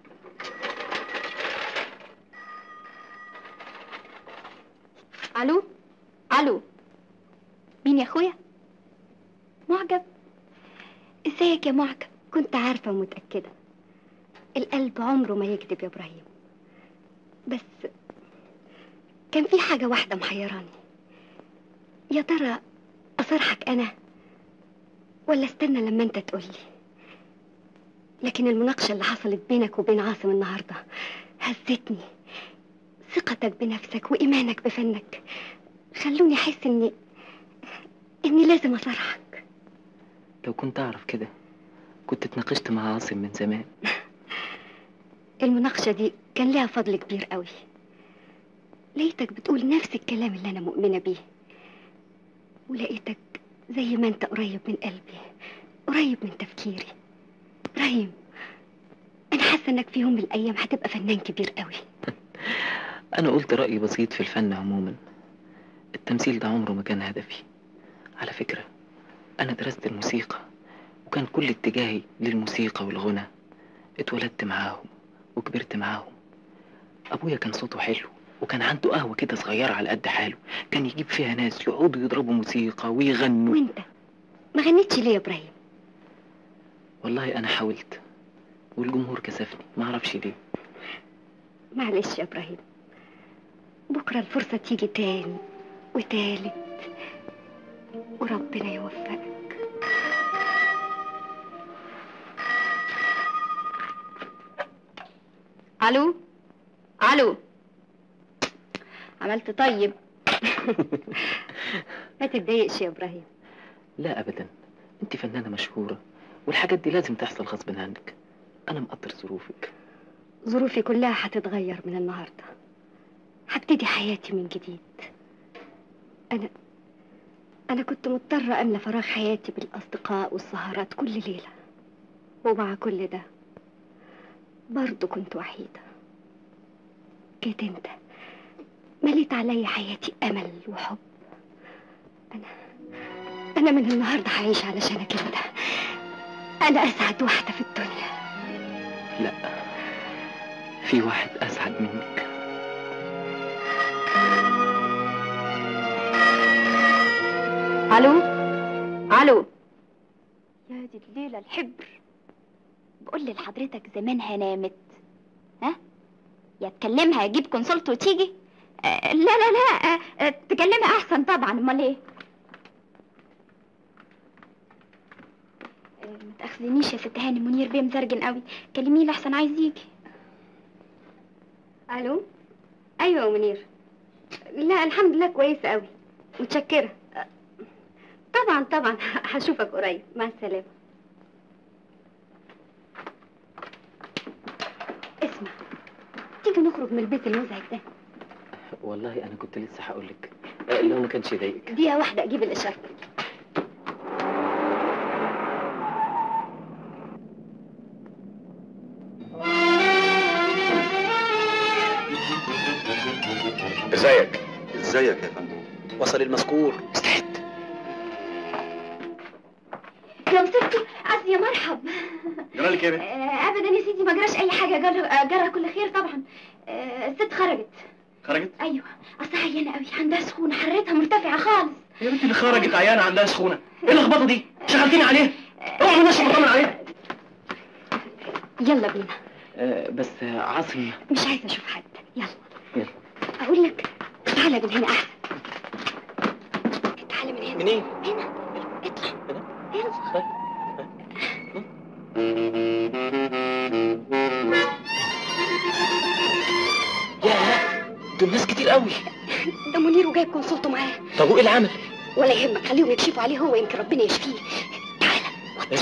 الو الو مين يا اخويا معجب ازيك يا معجب كنت عارفة ومتأكدة القلب عمره ما يكذب يا إبراهيم بس كان في حاجة واحدة محيراني يا ترى أصرحك أنا ولا استنى لما أنت تقولي لكن المناقشة اللي حصلت بينك وبين عاصم النهاردة هزتني ثقتك بنفسك وإيمانك بفنك خلوني أحس إني إني لازم أصرحك لو كنت أعرف كده كنت اتناقشت مع عاصم من زمان المناقشة دي كان لها فضل كبير قوي لقيتك بتقول نفس الكلام اللي أنا مؤمنة بيه ولقيتك زي ما أنت قريب من قلبي قريب من تفكيري إبراهيم أنا حاسة إنك في يوم من الأيام هتبقى فنان كبير قوي أنا قلت رأيي بسيط في الفن عموما التمثيل ده عمره ما كان هدفي على فكرة أنا درست الموسيقى وكان كل اتجاهي للموسيقى والغنى اتولدت معاهم وكبرت معاهم أبويا كان صوته حلو وكان عنده قهوة كده صغيرة على قد حاله كان يجيب فيها ناس يقعدوا يضربوا موسيقى ويغنوا وأنت ما غنيتش ليه يا إبراهيم والله أنا حاولت والجمهور كسفني ما أعرفش ليه معلش يا إبراهيم بكرة الفرصة تيجي تاني وتالت وربنا يوفقك الو الو عملت طيب ما تتضايقش يا ابراهيم لا أبدا أنت فنانة مشهورة والحاجات دي لازم تحصل غصب عنك أنا مقدر ظروفك ظروفي كلها هتتغير من النهارده هبتدي حياتي من جديد انا انا كنت مضطره املى فراغ حياتي بالاصدقاء والسهرات كل ليله ومع كل ده برضه كنت وحيده جيت انت مليت عليا حياتي امل وحب انا انا من النهارده هعيش علشانك انت انا اسعد واحده في الدنيا لا في واحد أسعد منك الو الو يا دي الليله الحبر بقول لحضرتك زمانها نامت ها يا تكلمها يا جيب كونسولت وتيجي آه لا لا لا آه آه تكلمها احسن طبعا امال ايه آه ما تاخذنيش يا ست هاني منير بيه مزرجن قوي كلميه لحسن عايز يجي الو ايوه يا منير لا الحمد لله كويسه قوي متشكره طبعا طبعا هشوفك قريب مع السلامه اسمع تيجي نخرج من البيت المزعج ده والله أنا كنت لسه هقولك آه، لو ما كانش يضايقك دقيقه واحده اجيب الاشاره ازيك ازيك يا فندم وصل المذكور استعد يا ستي قصدي يا مرحب جرالك ايه آه ابدا يا سيدي ما جراش اي حاجه جرى آه، جرى كل خير طبعا آه الست خرجت خرجت ايوه اصل عيانه قوي عندها سخونه حرارتها مرتفعه خالص يا بنتي اللي خرجت عيانه عندها سخونه ايه اللخبطه دي شغلتيني عليها اوعى ماشي مطمن عليها يلا بينا آه، بس آه، عاصم مش عايزه اشوف حد يلا يلا. اقول لك تعالى من هنا احسن تعالى من هنا منين؟ هنا اطلع يلا ياه دول ناس كتير قوي ده منير وجايب كونسولته معاه طب وايه العمل؟ ولا يهمك خليهم يكشفوا عليه هو يمكن ربنا يشفيه إيه؟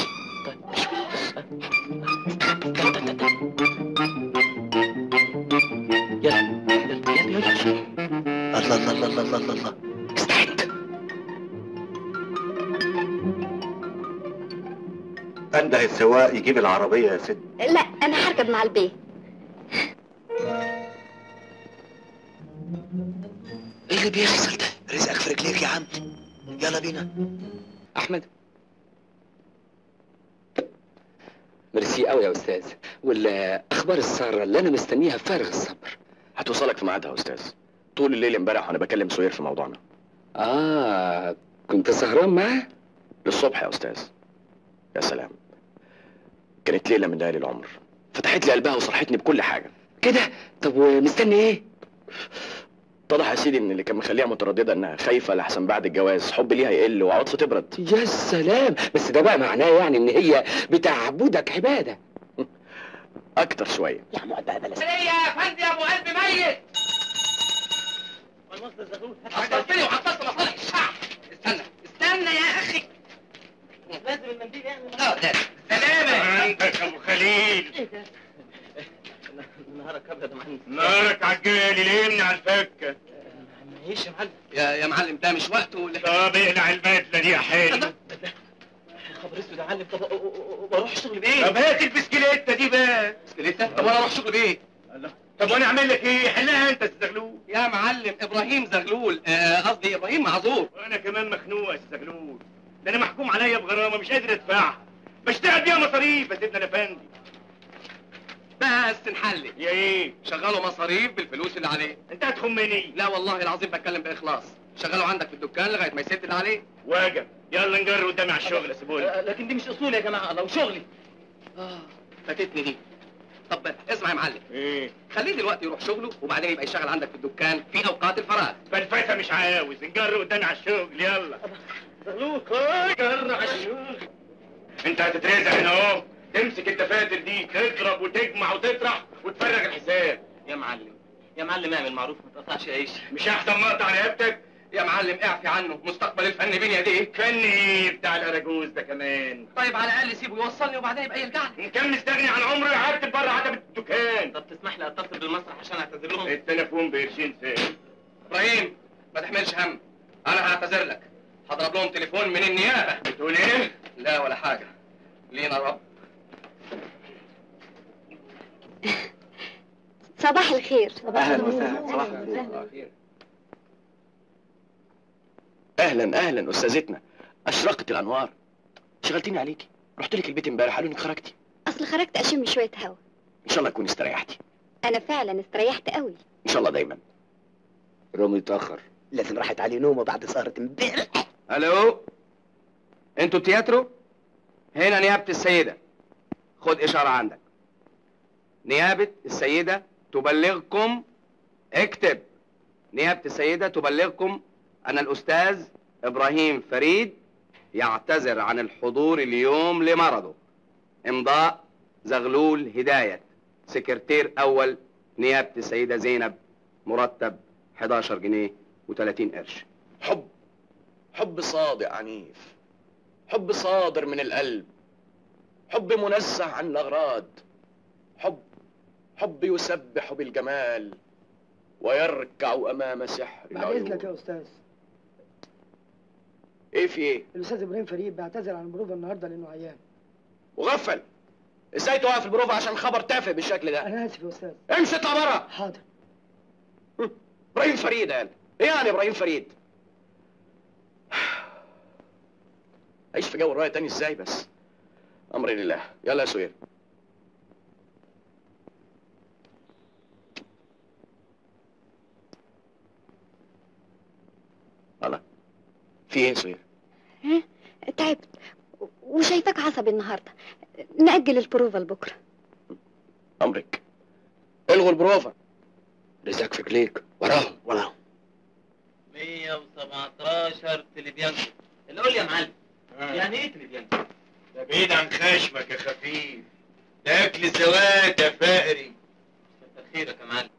يلا يلا يلا يلا الله الله الله الله الله الله انده السواق يجيب العربية يا ست لا انا هركب مع البيه ايه اللي بيحصل ده رزقك في رجليك يا عم يلا بينا احمد ميرسي قوي يا استاذ والاخبار الساره اللي انا مستنيها بفارغ الصبر هتوصلك في ميعادها يا استاذ طول الليل امبارح وانا بكلم سهير في موضوعنا اه كنت سهران معاه للصبح يا استاذ يا سلام كانت ليله من ليالي العمر فتحت لي قلبها وصرحتني بكل حاجه كده طب ومستني ايه اتضح يا سيدي ان اللي كان مخليها متردده انها خايفه لحسن بعد الجواز حب ليها يقل وعاطفه تبرد يا سلام بس ده بقى معناه يعني ان هي بتعبدك عباده اكتر شويه يا عم بقى بلاش ليه يا فندم يا ابو قلب ميت عطلتني وعطلت مصالح الشعب استنى استنى يا اخي لازم المنديل يعني اه لازم سلامة عندك ابو خليل ايه ده؟ نهارك ابيض يا معلم نارك عجالي ليه على الفكه معيش يا معلم يا يا معلم ده مش وقته ولا طب اقلع البدله دي يا حلو خبر اسود يا معلم طب أ- أ- أ- واروح الشغل بايه؟ طب هات البسكليته دي بقى بسكليته طب وانا اروح شغل بايه طب وانا اعمل لك ايه حلها انت استغلول يا معلم ابراهيم زغلول آه، قصدي ابراهيم معذور وانا كمان مخنوق يا استغلول ده انا محكوم عليا بغرامه مش قادر ادفعها بشتغل بيها مصاريف يا سيدنا الافندي بس نحلل يا ايه شغلوا مصاريف بالفلوس اللي عليه انت هتخمني لا والله العظيم بتكلم باخلاص شغله عندك في الدكان لغايه ما يسد اللي عليه واجب يلا نجر قدامي على الشغل يا سيبوني آه، لكن دي مش اصول يا جماعه لو شغلي اه فاتتني دي طب اسمع يا معلم ايه خليه دلوقتي يروح شغله وبعدين يبقى يشتغل عندك في الدكان في اوقات الفراغ فلفتة مش عاوز نجر قدامي على الشغل يلا زغلول جر على الشغل انت هتترزق هنا اهو تمسك الدفاتر دي تضرب وتجمع وتطرح وتفرغ الحساب يا معلم يا معلم اعمل معروف ما تقطعش عيش مش احسن مقطع رقبتك يا معلم اعفي عنه مستقبل الفن بين يديك فن ايه بتاع الاراجوز ده كمان طيب على الاقل سيبه يوصلني وبعدين يبقى يرجع لي ان كان مستغني عن عمره يعتب بره عتبة الدكان طب تسمح لي اتصل بالمسرح عشان اعتذر لهم التليفون بقرشين ساعة ابراهيم ما تحملش هم انا هعتذر لك هضرب لهم تليفون من النيابه بتقول ايه؟ لا ولا حاجه لينا رب صباح الخير اهلا وسهلا صباح الخير اهلا اهلا استاذتنا اشرقت الانوار شغلتيني عليكي رحت لك البيت امبارح قالوا انك خرجتي اصل خرجت اشم شويه هوا ان شاء الله تكوني استريحتي انا فعلا استريحت قوي ان شاء الله دايما رامي اتاخر لازم راحت عليه نومه بعد سهره امبارح الو انتوا التياترو هنا نيابه السيده خد اشاره عندك نيابه السيده تبلغكم اكتب نيابه السيده تبلغكم ان الاستاذ ابراهيم فريد يعتذر عن الحضور اليوم لمرضه امضاء زغلول هدايه سكرتير اول نيابه السيده زينب مرتب 11 جنيه و30 قرش حب حب صادق عنيف حب صادر من القلب حب منزه عن الاغراض حب حب يسبح بالجمال ويركع امام سحر بعد العيون اذنك يا استاذ ايه في ايه الاستاذ ابراهيم فريد بيعتذر عن البروفه النهارده لانه عيان مغفل ازاي توقف البروفة عشان خبر تافه بالشكل ده انا اسف يا استاذ امشي اطلع بره حاضر ابراهيم فريد قال ايه يعني ابراهيم فريد عيش في جو الرايه تاني ازاي بس امري لله يلا يا سهير الله في ايه يا سهير ها تعبت وشايفاك عصبي النهارده نأجل البروفة لبكره امرك الغوا البروفة رزقك في رجليك وراهم وراهم 117 تليفيانكو اللي قول لي يا معلم يعني ايه تليفيانكو؟ ده بعيد عن خشمك يا خفيف ده اكل الزوات يا فقري كتر خيرك يا معلم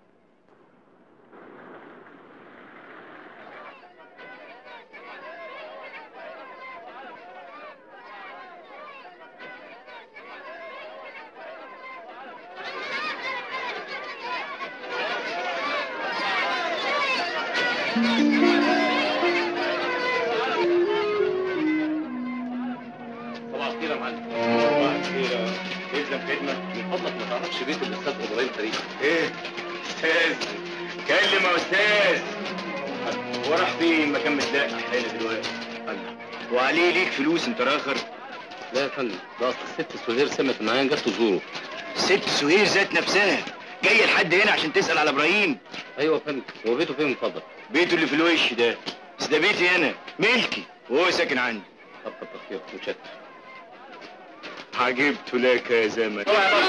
صباح الخير يا معلم صباح الخير يا يلزم خدمة من فضلك ما تعرفش بيت الاستاذ ابراهيم فريد ايه استاذ كلم يا استاذ وراح فين مكان متلاقي حلال دلوقتي وعليه ليك فلوس انت راخر لا يا فندم ده اصل الست سهير سمت معايا جت تزوره ست سهير ذات نفسها جايه لحد هنا عشان تسال على ابراهيم ايوه يا فندم هو بيته فين من فضلك بيته اللي في الوش ده بس ده بيتي انا ملكي وهو ساكن عندي طب كتر خيرك متشكر عجبت لك يا زمن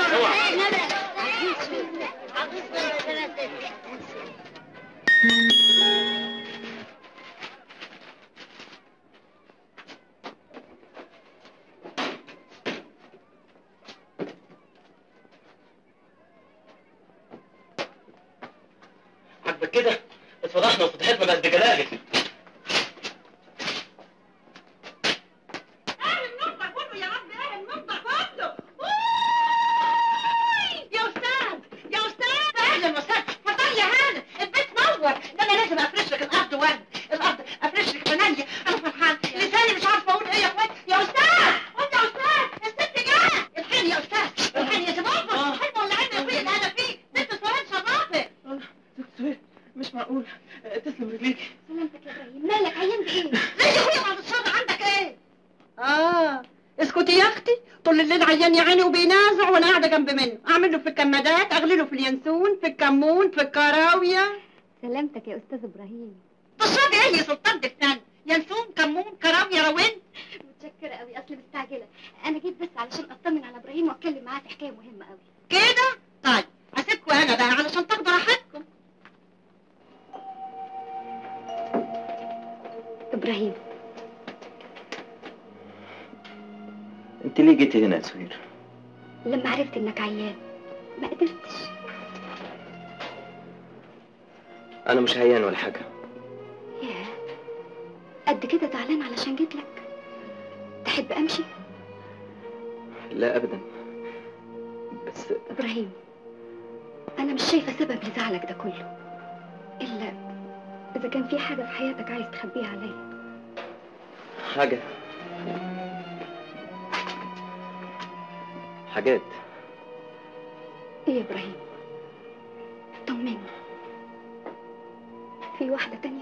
عاجبك كده اتفضحنا وفتحتنا بقت بجلاجل يا استاذ يا استاذ اهلا وسهلا اتفضل يا هانم البيت نور ده انا لازم افرش لك الارض ورد الارض افرش لك بنيه انا فرحان لساني مش عارفه اقول ايه يا اخوات يا استاذ قلت يا استاذ الست جايه الحين يا استاذ الحين يا سبابه الحين ولا عين يا اخويا اللي انا فيه ست سواد شرافه مش معقول تسلم رجليك سلامتك يا ابراهيم مالك عيان بايه ليه يا اخويا بعد الشر عندك ايه اه اسكتي يا اختي طول الليل عيان يا عيني وبينازع وانا قاعده جنب منه اعمل له في الكمادات اغلي له في اليانسون في الكمون في الكراويه سلامتك يا استاذ ابراهيم تشربي ايه يا سلطان دفنان ينسون كمون كراويه روين متشكره قوي اصل مستعجله انا جيت بس علشان اطمن على ابراهيم واتكلم معاه في حكايه مهمه قوي كده طيب اسيبكم انا بقى علشان تاخدوا راحتكم ابراهيم انت ليه جيتي هنا يا سهير لما عرفت انك عيان ما قدرتش انا مش عيان ولا حاجه ياه قد كده زعلان علشان جيت لك تحب امشي لا ابدا بس ابراهيم انا مش شايفه سبب لزعلك ده كله الا اذا كان في حاجه في حياتك عايز تخبيها عليا حاجه حاجات ايه يا ابراهيم طمني في واحده تانية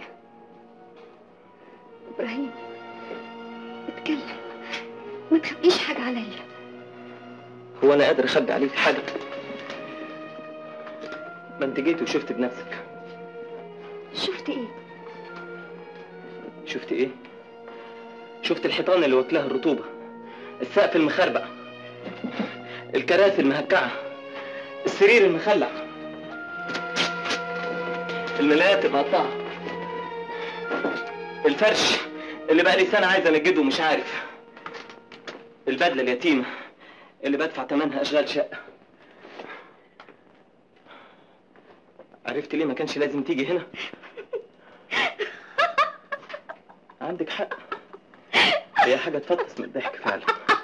ابراهيم اتكلم ما تخبيش حاجه عليا هو انا قادر اخبي عليك حاجه ما انت جيت وشفت بنفسك شفت ايه شفت ايه شفت الحيطان اللي واكلها الرطوبه السقف المخربق الكراسي المهكعه السرير المخلع الملايات المقطعه الفرش اللي بقى لي سنه عايز انجده ومش عارف البدله اليتيمه اللي بدفع ثمنها اشغال شقه عرفت ليه ما كانش لازم تيجي هنا عندك حق هي حاجه تفطس من الضحك فعلا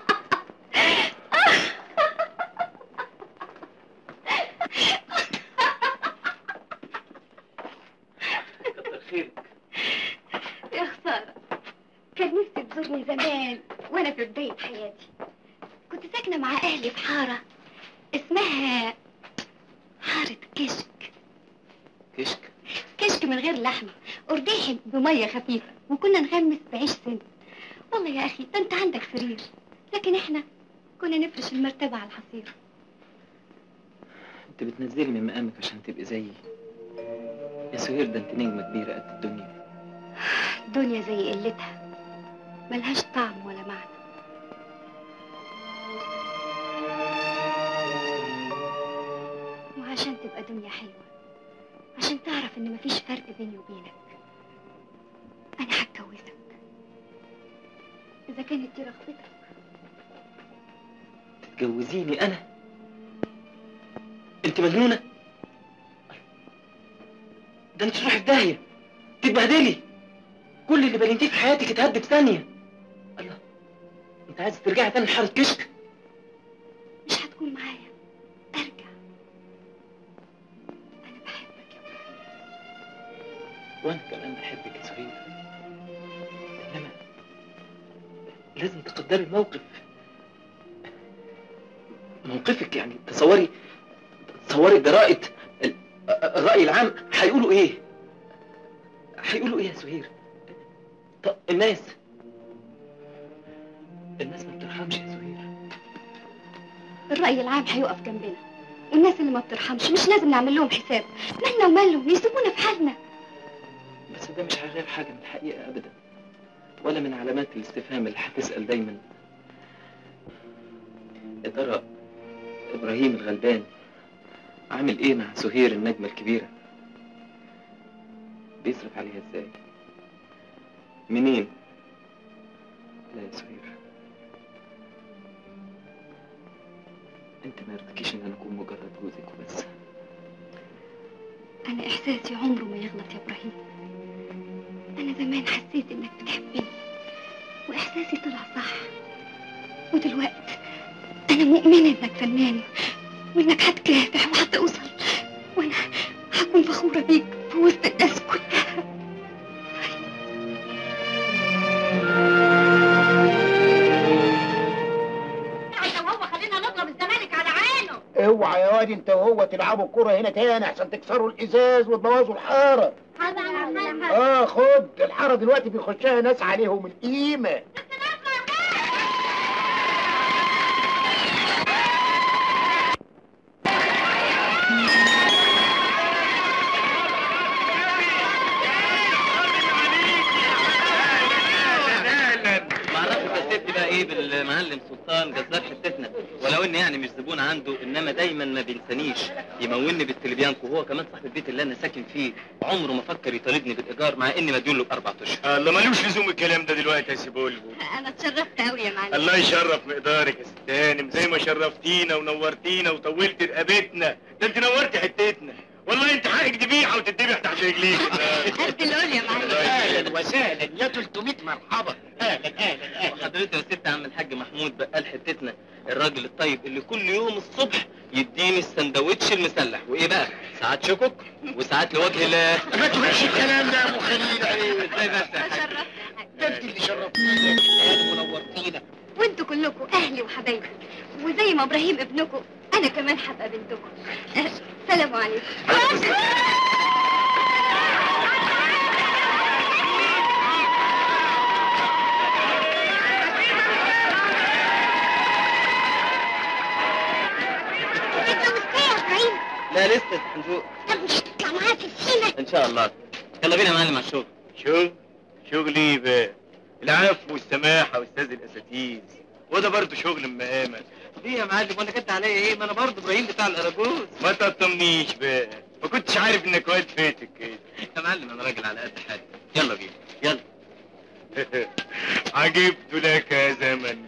كتر خيرك يا خساره كان نفسي تزورني زمان وانا في بدايه حياتي كنت ساكنه مع اهلي في حاره اسمها حاره كشك كشك كشك من غير لحمه قرديحي بميه خفيفه وكنا نغمس بعيش سن والله يا اخي ده انت عندك سرير لكن احنا كنا نفرش المرتبه على الحصير انت بتنزلي من مقامك عشان تبقي زيي يا سهير ده انت نجمه كبيره قد الدنيا دنيا زي قلتها ملهاش طعم ولا معنى وعشان تبقى دنيا حلوة عشان تعرف ان مفيش فرق بيني وبينك انا هتجوزك اذا كانت دي رغبتك تتجوزيني انا انت مجنونه ده انت تروحي في داهيه تتبهدلي كل اللي بنيتيه في حياتك اتهد في ثانيه الله انت عايز ترجعي تاني لحاره كشك مش هتكون معايا ارجع وانا كمان بحبك يا سهير انما لازم تقدري الموقف موقفك يعني تصوري تصوري جرائد ال- الرأي العام هيقولوا ايه هيقولوا ايه يا سهير طب الناس الناس ما بترحمش يا سهير الرأي العام هيقف جنبنا والناس اللي ما بترحمش مش لازم نعمل لهم حساب مالنا ومالهم يسيبونا في حالنا بس ده مش هيغير حاجة من الحقيقة أبدا ولا من علامات الاستفهام اللي هتسأل دايما يا ترى ابراهيم الغلبان عامل ايه مع سهير النجمة الكبيرة بيصرف عليها ازاي منين لا يا سهير انت ما يرضيكيش ان انا اكون مجرد جوزك وبس أنا إحساسي عمره ما يغلط يا إبراهيم أنا زمان حسيت إنك بتحبني وإحساسي طلع صح ودلوقتي أنا مؤمنة إنك فنان وإنك هتكافح وهتوصل وأنا هكون فخورة بيك في وسط الناس كلها عشان هو خلينا نضرب الزمالك على عينه اوعى يا واد انت وهو تلعبوا الكرة هنا تاني عشان تكسروا الازاز وتبوظوا الحارة اه خد الحارة دلوقتي بيخشها ناس عليهم القيمة ما اعرفش الست بقى ايه بالمعلم سلطان جزار حتتنا ولو ان يعني مش زبون عنده انما دايما ما بينسانيش يموني بالتليبيانكو وهو كمان صاحب البيت اللي انا ساكن فيه عمره ما فكر يطالبني بالايجار مع اني مديون له باربع اشهر الله ملوش لزوم الكلام ده دلوقتي يا سيبولبو أنا اتشرفت أوي يا معلم الله يشرف مقدارك يا ست هانم زي ما شرفتينا ونورتينا وطولت رقبتنا ده انت نورتي حتتنا والله انت حقك ذبيحه وتتذبح تحت رجليك قد القول يا معلم اهلا وسهلا يا 300 مرحبا اهلا اهلا اهلا وحضرتك يا ست عم الحاج محمود بقال حتتنا الراجل الطيب اللي كل يوم الصبح يديني السندوتش المسلح وايه بقى ساعات شكك وساعات لوجه الله ما تقولش الكلام ده يا ابو خليل عيب ازاي بس يا حاج ده انت اللي شرفتينا يا ست هانم ونورتينا وانتوا كلكم اهلي وحبايبي وزي ما ابراهيم ابنكم انا كمان هبقى بنتكم أه، سلام عليكم لا لسه هنشوف طب مش هتطلع معايا في السينما ان شاء الله يلا بينا يا معلم على الشغل شوف شغلي بقى العفو والسماحه واستاذ الاساتيز وده برضه شغل مقامه ليه يا معلم وانا كنت عليا ايه ما انا برضه ابراهيم بتاع الاراجوز ما تطمنيش بقى ما كنتش عارف انك واد فاتك كده يا معلم انا راجل على قد حالي يلا بينا يلا عجبت لك يا زمن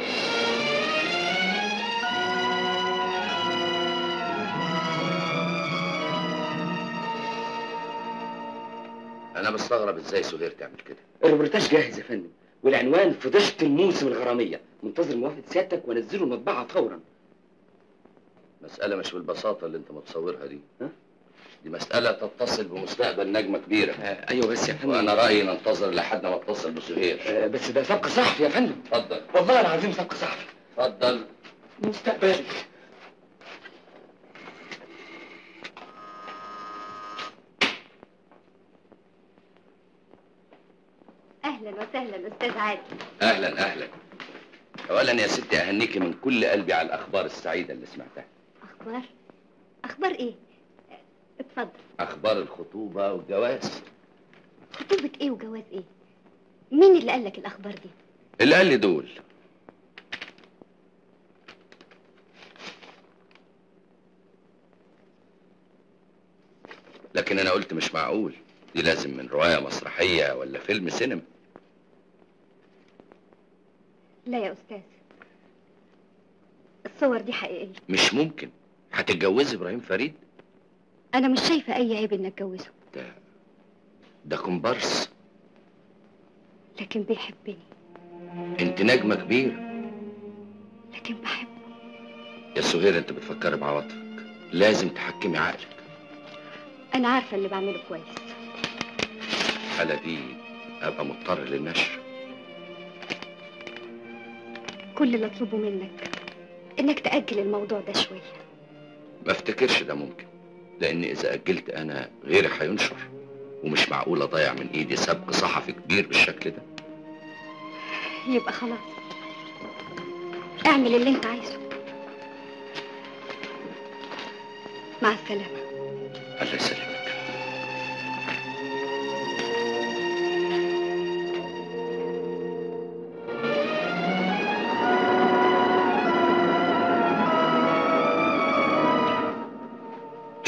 انا مستغرب ازاي سهير تعمل كده الروبرتاج جاهز يا فندم والعنوان فضيحة الموسم الغرامية منتظر موافقة سيادتك وانزله المطبعة فورا مسألة مش بالبساطة اللي انت متصورها دي دي مسألة تتصل بمستقبل نجمة كبيرة آه ايوه بس يا فندم وانا رأيي ننتظر لحد ما اتصل بسهير آه بس ده سبق صحفي يا فندم اتفضل والله العظيم سبق صحفي اتفضل مستقبلي اهلا وسهلا استاذ عادل اهلا اهلا اولا يا ستي اهنيكي من كل قلبي على الاخبار السعيدة اللي سمعتها اخبار اخبار ايه أه، اتفضل اخبار الخطوبة والجواز خطوبة ايه وجواز ايه مين اللي قال لك الاخبار دي اللي قال لي دول لكن انا قلت مش معقول دي لازم من رواية مسرحية ولا فيلم سينما لا يا استاذ الصور دي حقيقية مش ممكن هتتجوزي ابراهيم فريد انا مش شايفة اي عيب ان اتجوزه ده ده كومبارس لكن بيحبني انت نجمة كبيرة لكن بحبه يا سهير انت بتفكري بعواطفك لازم تحكمي عقلك انا عارفة اللي بعمله كويس الحالة دي ابقى مضطر للنشر كل اللي اطلبه منك انك تأجل الموضوع ده شوية ما افتكرش ده ممكن لان اذا اجلت انا غيري هينشر ومش معقول اضيع من ايدي سبق صحفي كبير بالشكل ده يبقى خلاص اعمل اللي انت عايزه مع السلامة الله يسلمك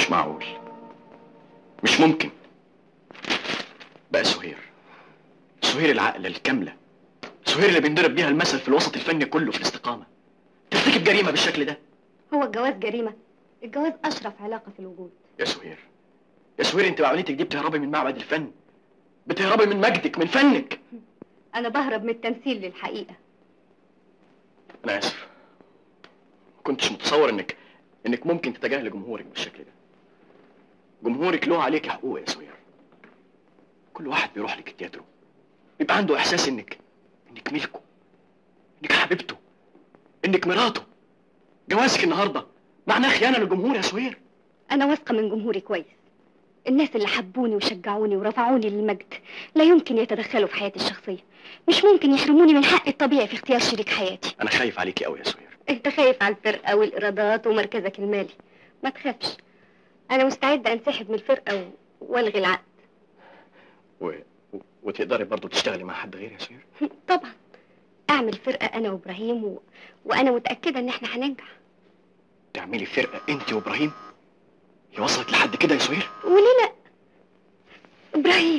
مش معقول مش ممكن بقى سهير سهير العقلة الكاملة سهير اللي بينضرب بيها المثل في الوسط الفني كله في الاستقامة ترتكب جريمة بالشكل ده هو الجواز جريمة الجواز أشرف علاقة في الوجود يا سهير يا سهير انت بعمليتك دي بتهربي من معبد الفن بتهربي من مجدك من فنك أنا بهرب من التمثيل للحقيقة انا اسف كنتش متصور انك انك ممكن تتجاهلي جمهورك بالشكل ده جمهورك له عليك حقوق يا سهير كل واحد بيروح لك التياترو بيبقى عنده احساس انك انك ملكه انك حبيبته انك مراته جوازك النهارده معناه خيانه للجمهور يا سهير أنا واثقة من جمهوري كويس الناس اللي حبوني وشجعوني ورفعوني للمجد لا يمكن يتدخلوا في حياتي الشخصية مش ممكن يحرموني من حقي الطبيعي في اختيار شريك حياتي انا خايف عليكي قوي يا سهير انت خايف على الفرقة والإيرادات ومركزك المالي ما تخافش أنا مستعدة أنسحب من الفرقة و... والغي العقد و... و... وتقدري برضه تشتغلي مع حد غيري يا سهير طبعا أعمل فرقة أنا وإبراهيم و... وأنا متأكدة إن إحنا هننجح تعملي فرقه انت وابراهيم هي وصلت لحد كده يا سهير وليه لا إبراهيم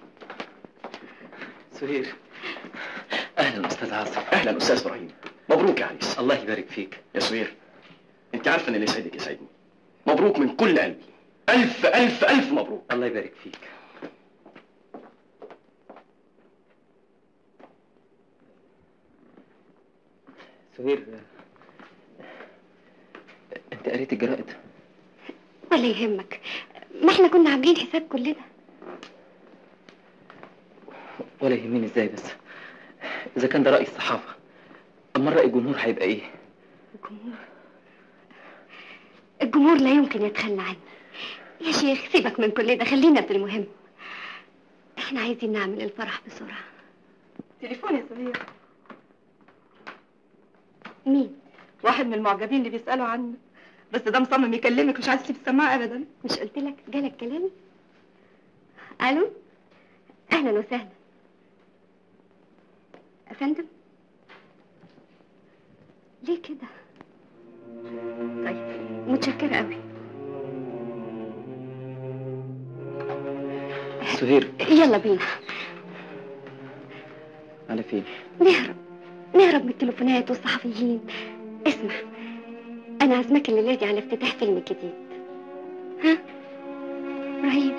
سهير اهلا استاذ عاصم اهلا استاذ ابراهيم مبروك يا عريس الله يبارك فيك يا سهير انت عارفه ان اللي يسعدك يسعدني مبروك من كل قلبي الف الف الف مبروك الله يبارك فيك سهير انت قريت الجرائد ولا يهمك ما احنا كنا عاملين حساب كلنا ولا يهمني ازاي بس اذا كان ده راي الصحافه اما راي الجمهور هيبقى ايه الجمهور الجمهور لا يمكن يتخلى عنه يا شيخ سيبك من كل ده خلينا في المهم احنا عايزين نعمل الفرح بسرعة تليفون يا سهير مين؟ واحد من المعجبين اللي بيسألوا عنه بس ده مصمم يكلمك مش عايز تسيب السماعة أبدا مش قلت لك جالك كلامي الو اهلا وسهلا افندم ليه كده طيب متشكرة قوي سهير يلا بينا على فين نهرب نهرب من التليفونات والصحفيين اسمع انا عازمك الليله دي على افتتاح فيلم جديد ها ابراهيم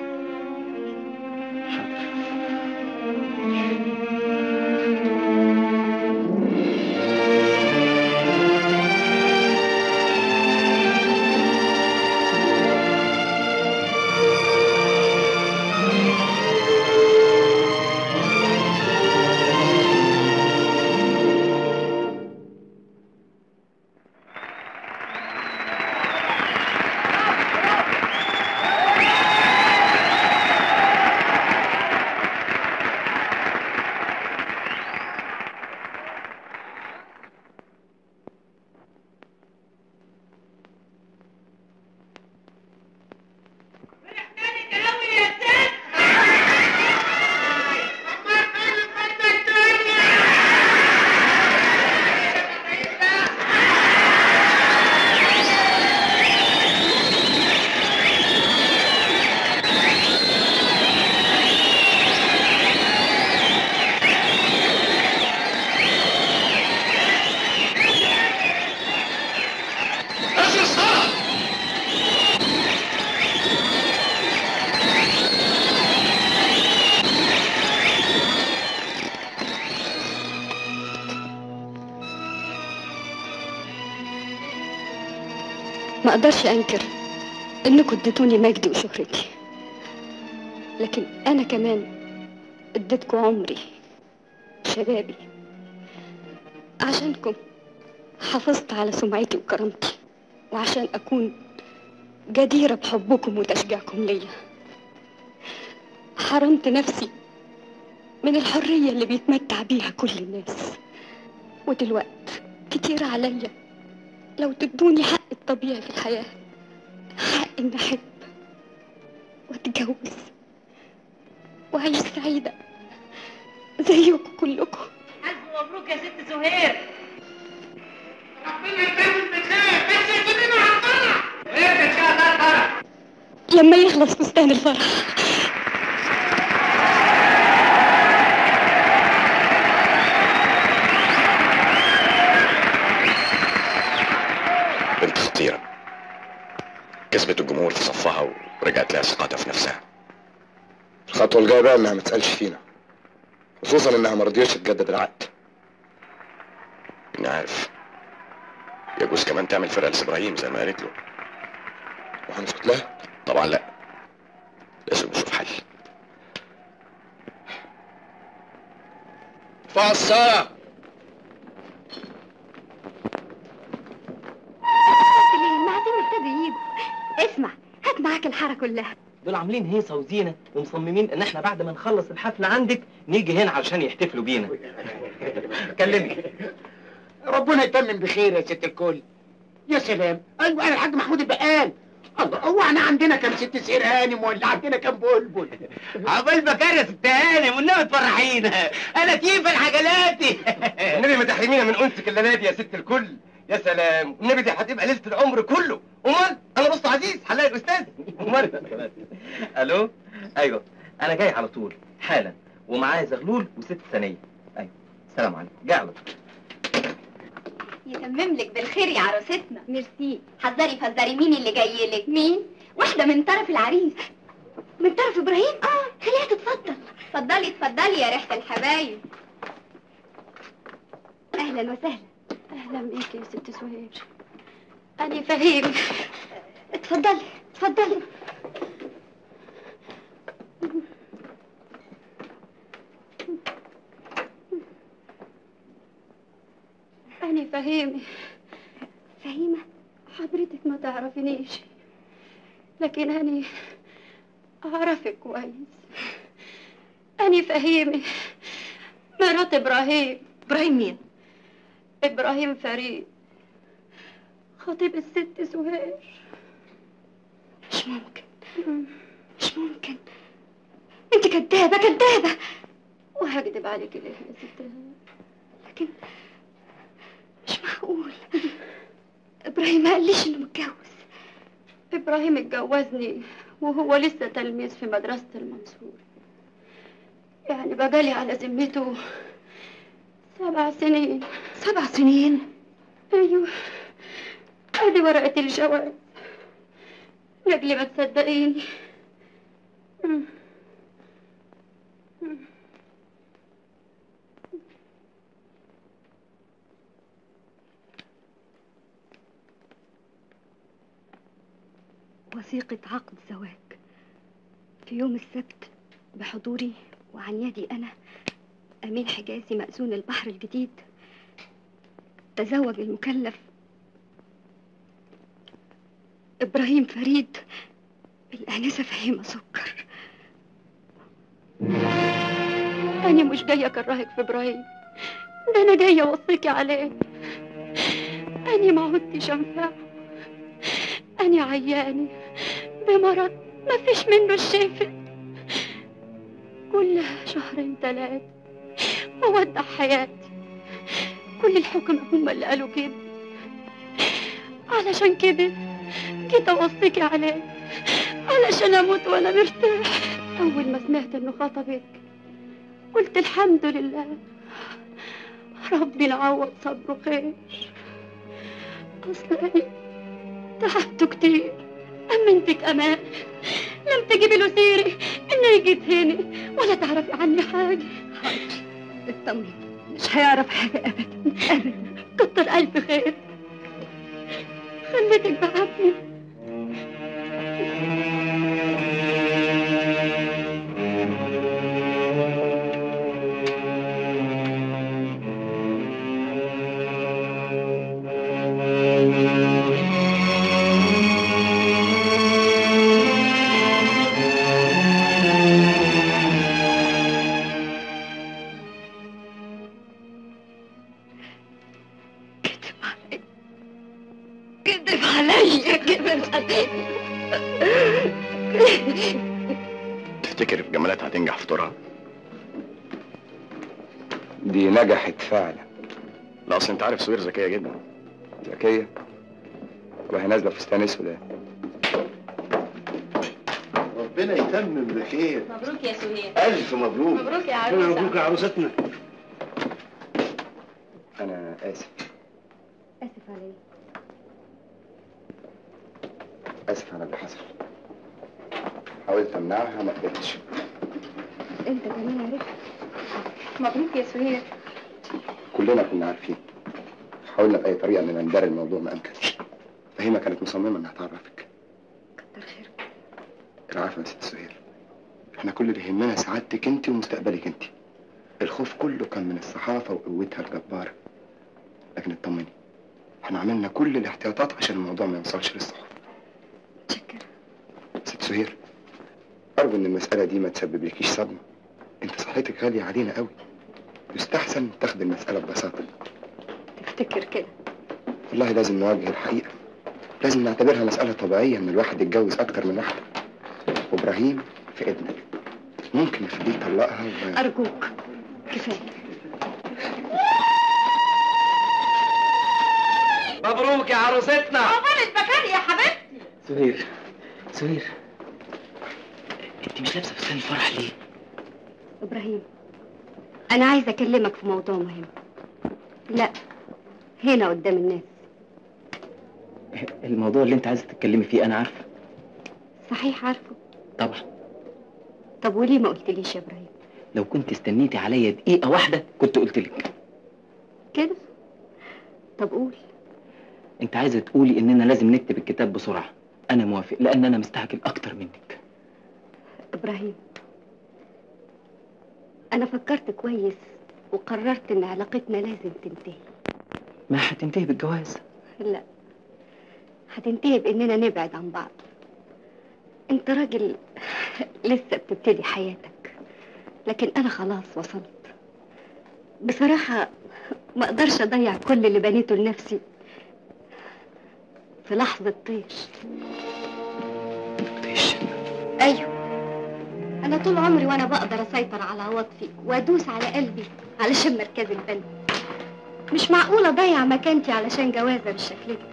ما اقدرش انكر انكم اديتوني مجدي وشهرتي لكن انا كمان اديتكم عمري شبابي عشانكم حافظت على سمعتي وكرامتي وعشان اكون جديرة بحبكم وتشجيعكم ليا حرمت نفسي من الحرية اللي بيتمتع بيها كل الناس ودلوقت كتير عليا لو تدوني حق الطبيعي في الحياة حق إني أحب وأتجوز وأعيش سعيدة زيكم كلكم ألف مبروك يا ست سهير ربنا يكمل بخير بس يجيب لنا على الفرح ايه ان شاء الله الفرح لما يخلص فستان الفرح بنت خطيرة كسبت الجمهور في صفها ورجعت لها ثقتها في نفسها الخطوة الجاية بقى انها ما تسألش فينا خصوصا انها ما رضيتش تجدد العقد اني عارف يجوز كمان تعمل فرقة لإبراهيم زي ما قالت له وهنسكت لها؟ طبعا لا لازم نشوف حل فصلة المعازيم ابتدوا يجوا اسمع هات معاك الحارة كلها دول عاملين هيصه وزينه ومصممين ان احنا بعد ما نخلص الحفله عندك نيجي هنا علشان يحتفلوا بينا كلمني ربنا يتمم بخير يا ست الكل يا سلام ايوه انا الحاج محمود البقال الله هو احنا عندنا كام ست سير هانم ولا عندنا كام بلبل عقبال ما كان يا ست هانم والنبي تفرحينا انا تيفا الحجلاتي النبي ما تحرمينا من انسك الليله دي يا ست الكل يا سلام النبي دي هتبقى ليله العمر كله امال انا بص عزيز هنلاقي الاستاذ امال الو ايوه انا جاي على طول حالا ومعايا زغلول وست ثانيه ايوه السلام عليكم جاي على طول يتمم لك بالخير يا عروستنا ميرسي حذري فذري مين اللي جاي لك مين واحده من طرف العريس من طرف ابراهيم اه خليها تتفضل اتفضلي اتفضلي يا ريحه الحبايب اهلا وسهلا اهلا بيك يا ست سهير انا فهيم اتفضلي اتفضلي أنا فهيمة فهيمة حضرتك ما تعرفينيش لكن أنا أعرفك كويس أنا فهيمة مرات إبراهيم إبراهيم مين؟ إبراهيم فريد خطيب الست سهير مش ممكن مش ممكن انت كدابة كدابة وهكدب عليك ليه يا ست لكن مش معقول ابراهيم ما قاليش انه متجوز ابراهيم اتجوزني وهو لسه تلميذ في مدرسة المنصور يعني بقالي على ذمته سبع سنين سبع سنين ايوه ادي ورقة الجواز لاجل ما تصدقيني مم. مم. وثيقة عقد زواج في يوم السبت بحضوري وعن يدي أنا أمين حجازي مأذون البحر الجديد تزوج المكلف إبراهيم فريد بالآنسة فهيمة سكر أنا مش جاية أكرهك في إبراهيم ده أنا جاية أوصيكي عليه أنا ما عدتش أنفعه أنا عياني بمرض ما فيش منه الشفاء كلها شهرين ثلاثة وودع حياتي كل الحكم هم اللي قالوا كده علشان كده جيت اوصيكي عليه علشان اموت وانا مرتاح اول ما سمعت انه خطبك قلت الحمد لله ربنا عوض صبره خير اصل أنا تعبت كتير امنتك امان لم تجيبي له سيري اني جيت هنا ولا تعرفي عني حاجه اطمني مش هيعرف حاجه ابدا ابدا كتر الف خير خليتك بعبني كذب عليا كذب عليا تفتكر جمالات هتنجح في دورها؟ دي نجحت فعلا لا اصل انت عارف سوير ذكيه جدا ذكية وهي نازلة فستان اسود اهي. ربنا يتمم بخير مبروك يا سهير الف مبروك مبروك يا عروسة مبروك يا عروستنا انا اسف اسف عليا اسف على اللي حصل حاولت امنعها ما قدرتش انت كمان عرفت مبروك يا سهير كلنا كنا عارفين حاولنا باي طريقه ان ندار الموضوع ما امكنش فهيمه كانت مصممه انها تعرفك كتر خير العفو يا ست سهير احنا كل اللي يهمنا سعادتك انت ومستقبلك انت الخوف كله كان من الصحافه وقوتها الجباره لكن اطمني احنا عملنا كل الاحتياطات عشان الموضوع ما يوصلش للصحف متشكرة ست سهير ارجو ان المساله دي ما تسبب لكيش صدمه انت صحتك غاليه علينا قوي يستحسن تاخد المساله ببساطه تفتكر كده والله لازم نواجه الحقيقه لازم نعتبرها مساله طبيعيه ان الواحد يتجوز اكتر من واحده وابراهيم في ايدنا ممكن نخليه يطلقها و... ارجوك كفايه مبروك يا عروستنا عقبالك مكاني يا حبيبتي سهير سهير انت مش لابسه فستان الفرح ليه؟ ابراهيم انا عايزه اكلمك في موضوع مهم لا هنا قدام الناس الموضوع اللي انت عايزه تتكلمي فيه انا عارفه صحيح عارفه طبعا طب وليه ما قلتليش يا ابراهيم لو كنت استنيتي عليا دقيقه واحده كنت قلت لك كده طب قول انت عايزه تقولي اننا لازم نكتب الكتاب بسرعه انا موافق لان انا مستعجل اكتر منك ابراهيم انا فكرت كويس وقررت ان علاقتنا لازم تنتهي ما هتنتهي بالجواز لا هتنتهي باننا نبعد عن بعض انت راجل لسه بتبتدي حياتك لكن انا خلاص وصلت بصراحة ما اقدرش اضيع كل اللي بنيته لنفسي في لحظة طيش طيش ايوه انا طول عمري وانا بقدر اسيطر على عواطفي وادوس على قلبي علشان مركز البلد مش معقول اضيع مكانتي علشان جوازة بالشكل ده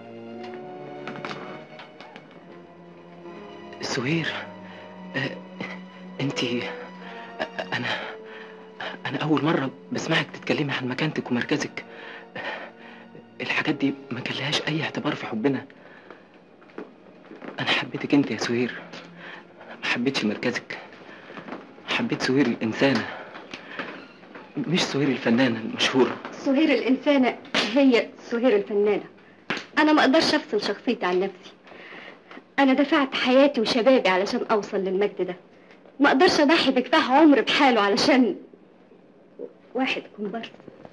سهير آه، انت آه، انا انا اول مره بسمعك تتكلمي عن مكانتك ومركزك آه، الحاجات دي ما كان لهاش اي اعتبار في حبنا انا حبيتك انت يا سهير ما حبيتش مركزك حبيت سهير الانسانه مش سهير الفنانه المشهوره سهير الإنسانة هي سهير الفنانة أنا ما أقدرش أفصل شخصيتي عن نفسي أنا دفعت حياتي وشبابي علشان أوصل للمجد ده ما أقدرش أضحي بكفاح عمر بحاله علشان واحد كومبارس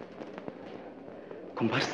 كومبارس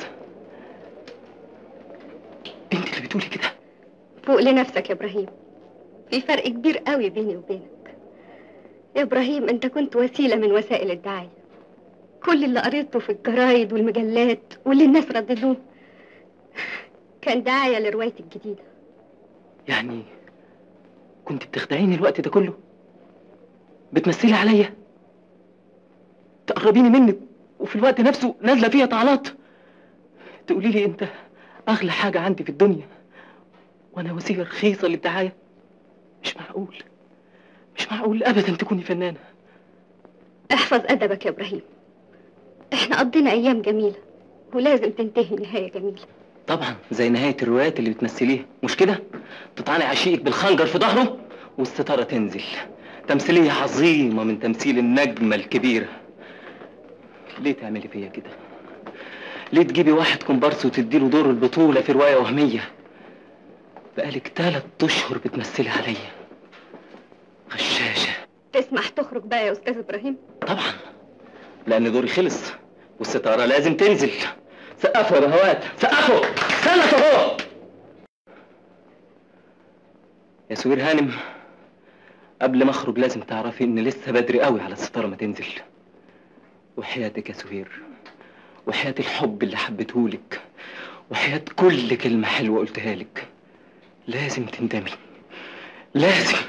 انت اللي بتقولي كده فوق لنفسك يا إبراهيم في فرق كبير قوي بيني وبينك يا إبراهيم أنت كنت وسيلة من وسائل الدعاية كل اللي قريته في الجرايد والمجلات واللي الناس رددوه كان دعاية لروايتي الجديدة يعني كنت بتخدعيني الوقت ده كله بتمثلي عليا تقربيني منك وفي الوقت نفسه نازله فيها طعنات تقولي لي انت اغلى حاجه عندي في الدنيا وانا وسيله رخيصه للدعايه مش معقول مش معقول ابدا تكوني فنانه احفظ أدبك يا إبراهيم احنا قضينا أيام جميلة ولازم تنتهي نهاية جميلة طبعا زي نهايه الروايات اللي بتمثليها مش كده تطعني عشيقك بالخنجر في ظهره والستاره تنزل تمثيليه عظيمه من تمثيل النجمه الكبيره ليه تعملي فيا كده ليه تجيبي واحد كومبارس وتديله دور البطوله في روايه وهميه بقالك تلات اشهر بتمثلي عليا غشاشه تسمح تخرج بقى يا أستاذ إبراهيم طبعا لان دوري خلص والستاره لازم تنزل سقفوا يا بهوات سقفوا استنى اهو يا سوير هانم قبل ما اخرج لازم تعرفي ان لسه بدري قوي على الستاره ما تنزل وحياتك يا سهير وحياة الحب اللي حبيتهولك وحياة كل كلمة حلوة قلتها لك لازم تندمي لازم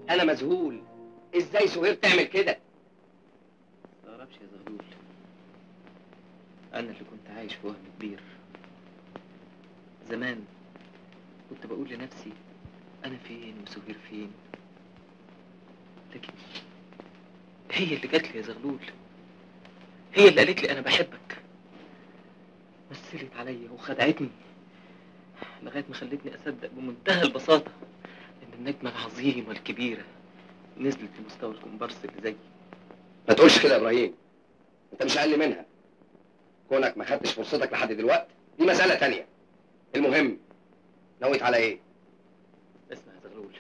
انا مذهول ازاي سهير تعمل كده مستغربش يا زغلول انا اللي كنت عايش في وهم كبير زمان كنت بقول لنفسي انا فين وسهير فين لكن هي اللي جات لي يا زغلول هي اللي قالت لي انا بحبك مثلت عليا وخدعتني لغايه ما خلتني اصدق بمنتهى البساطه ان النجمه العظيمه الكبيره نزلت لمستوى الكومبارس اللي زيي ما تقولش كده يا ابراهيم انت مش اقل منها كونك ما خدتش فرصتك لحد دلوقتي دي مساله تانية المهم نويت على ايه اسمع يا زغلول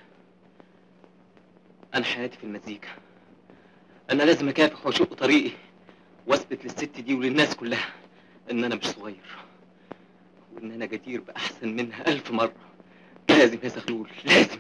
انا حياتي في المزيكا انا لازم اكافح واشق طريقي واثبت للست دي وللناس كلها ان انا مش صغير وان انا جدير باحسن منها الف مره لازم يا زغلول لازم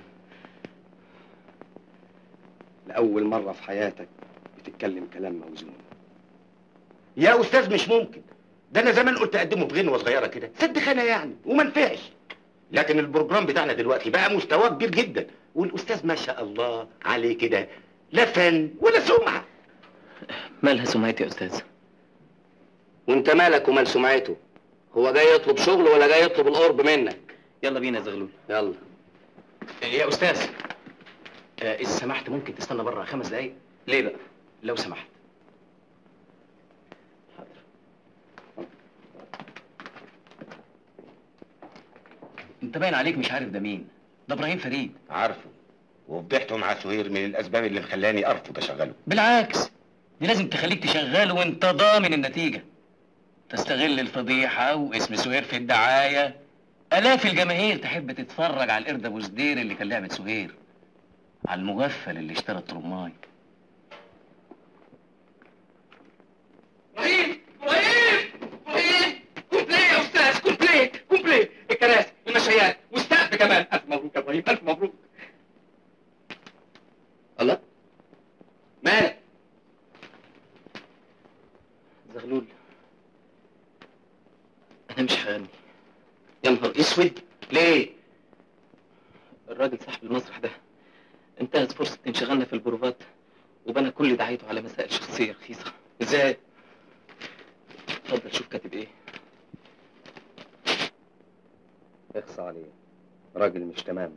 لاول مره في حياتك بتتكلم كلام موزون يا استاذ مش ممكن ده انا زمان قلت اقدمه بغنوه صغيره كده سد خانه يعني وما نفعش لكن البروجرام بتاعنا دلوقتي بقى مستواه كبير جدا والاستاذ ما شاء الله عليه كده لا فن ولا سمعه مالها سمعتي يا استاذ وانت مالك ومال سمعته هو جاي يطلب شغل ولا جاي يطلب القرب منك يلا بينا يا زغلول يلا يا استاذ آه، اذا سمحت ممكن تستنى بره خمس دقايق ليه بقى لو سمحت انت باين عليك مش عارف ده مين ده ابراهيم فريد عارفه وفضحته مع سهير من الاسباب اللي خلاني ارفض اشغله بالعكس دي لازم تخليك تشغله وانت ضامن النتيجة تستغل الفضيحة واسم سهير في الدعاية آلاف الجماهير تحب تتفرج على القرد أبو زدير اللي كان لعبة سهير على المغفل اللي اشترى الترماي ابراهيم ابراهيم ابراهيم كومبلي يا استاذ كومبلي كومبلي الكراسي المشايات والسقف كمان الف مبروك يا ابراهيم الف مبروك الله مالك زغلول انا مش هغني يا نهار اسود ليه الراجل صاحب المسرح ده انتهز فرصة انشغالنا في البروفات وبنى كل دعايته على مسائل شخصية رخيصة ازاي اتفضل شوف كاتب ايه اخصى عليه راجل مش تمام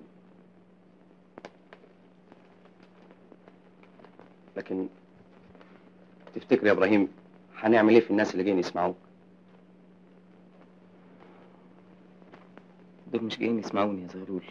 لكن تفتكر يا ابراهيم هنعمل ايه في الناس اللي جايين يسمعوك دول مش جايين يسمعوني يا زغلول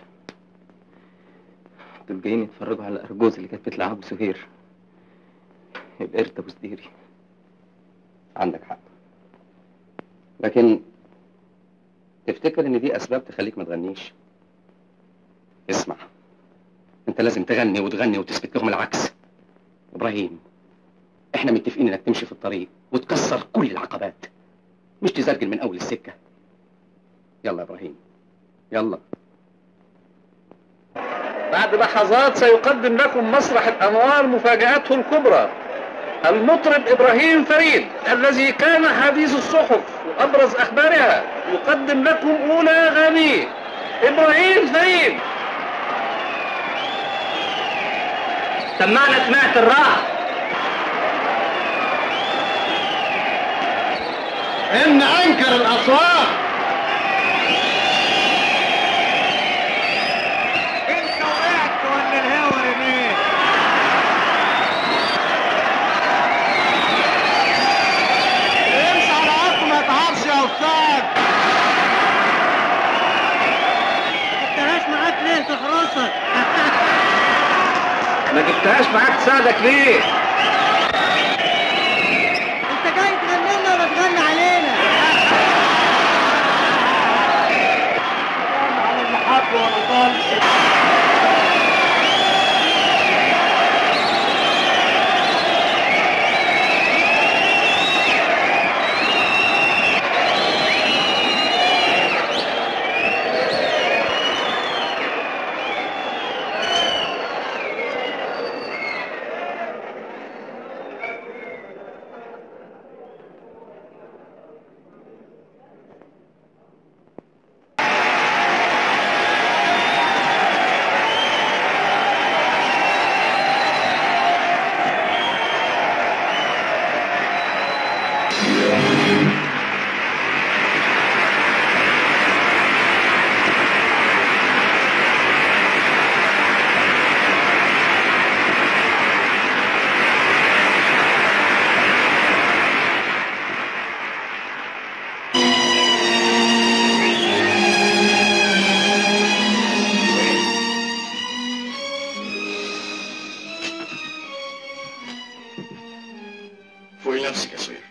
دول جايين يتفرجوا على الأرجوز اللي كانت بتلعبه سهير القرد أبو سديري عندك حق لكن تفتكر ان دي اسباب تخليك ما تغنيش اسمع انت لازم تغني وتغني وتثبت لهم العكس ابراهيم احنا متفقين انك تمشي في الطريق وتكسر كل العقبات مش تزرجل من اول السكه يلا يا ابراهيم يلا بعد لحظات سيقدم لكم مسرح الأنوار مفاجآته الكبرى المطرب إبراهيم فريد الذي كان حديث الصحف وأبرز أخبارها يقدم لكم أولى أغانيه إبراهيم فريد سمعنا سمعت الراح ان انكر الاصوات انت وقعت ولا الهوا رميت امشي على عقله ما يتعبش يا استاذ جبتهاش معاك ليه تخرصك ما جبتهاش معاك تساعدك ليه؟ انت جاي تغني لنا ولا تغني علينا على اللي حب ولا ضل اعتبري نفسك يا سهير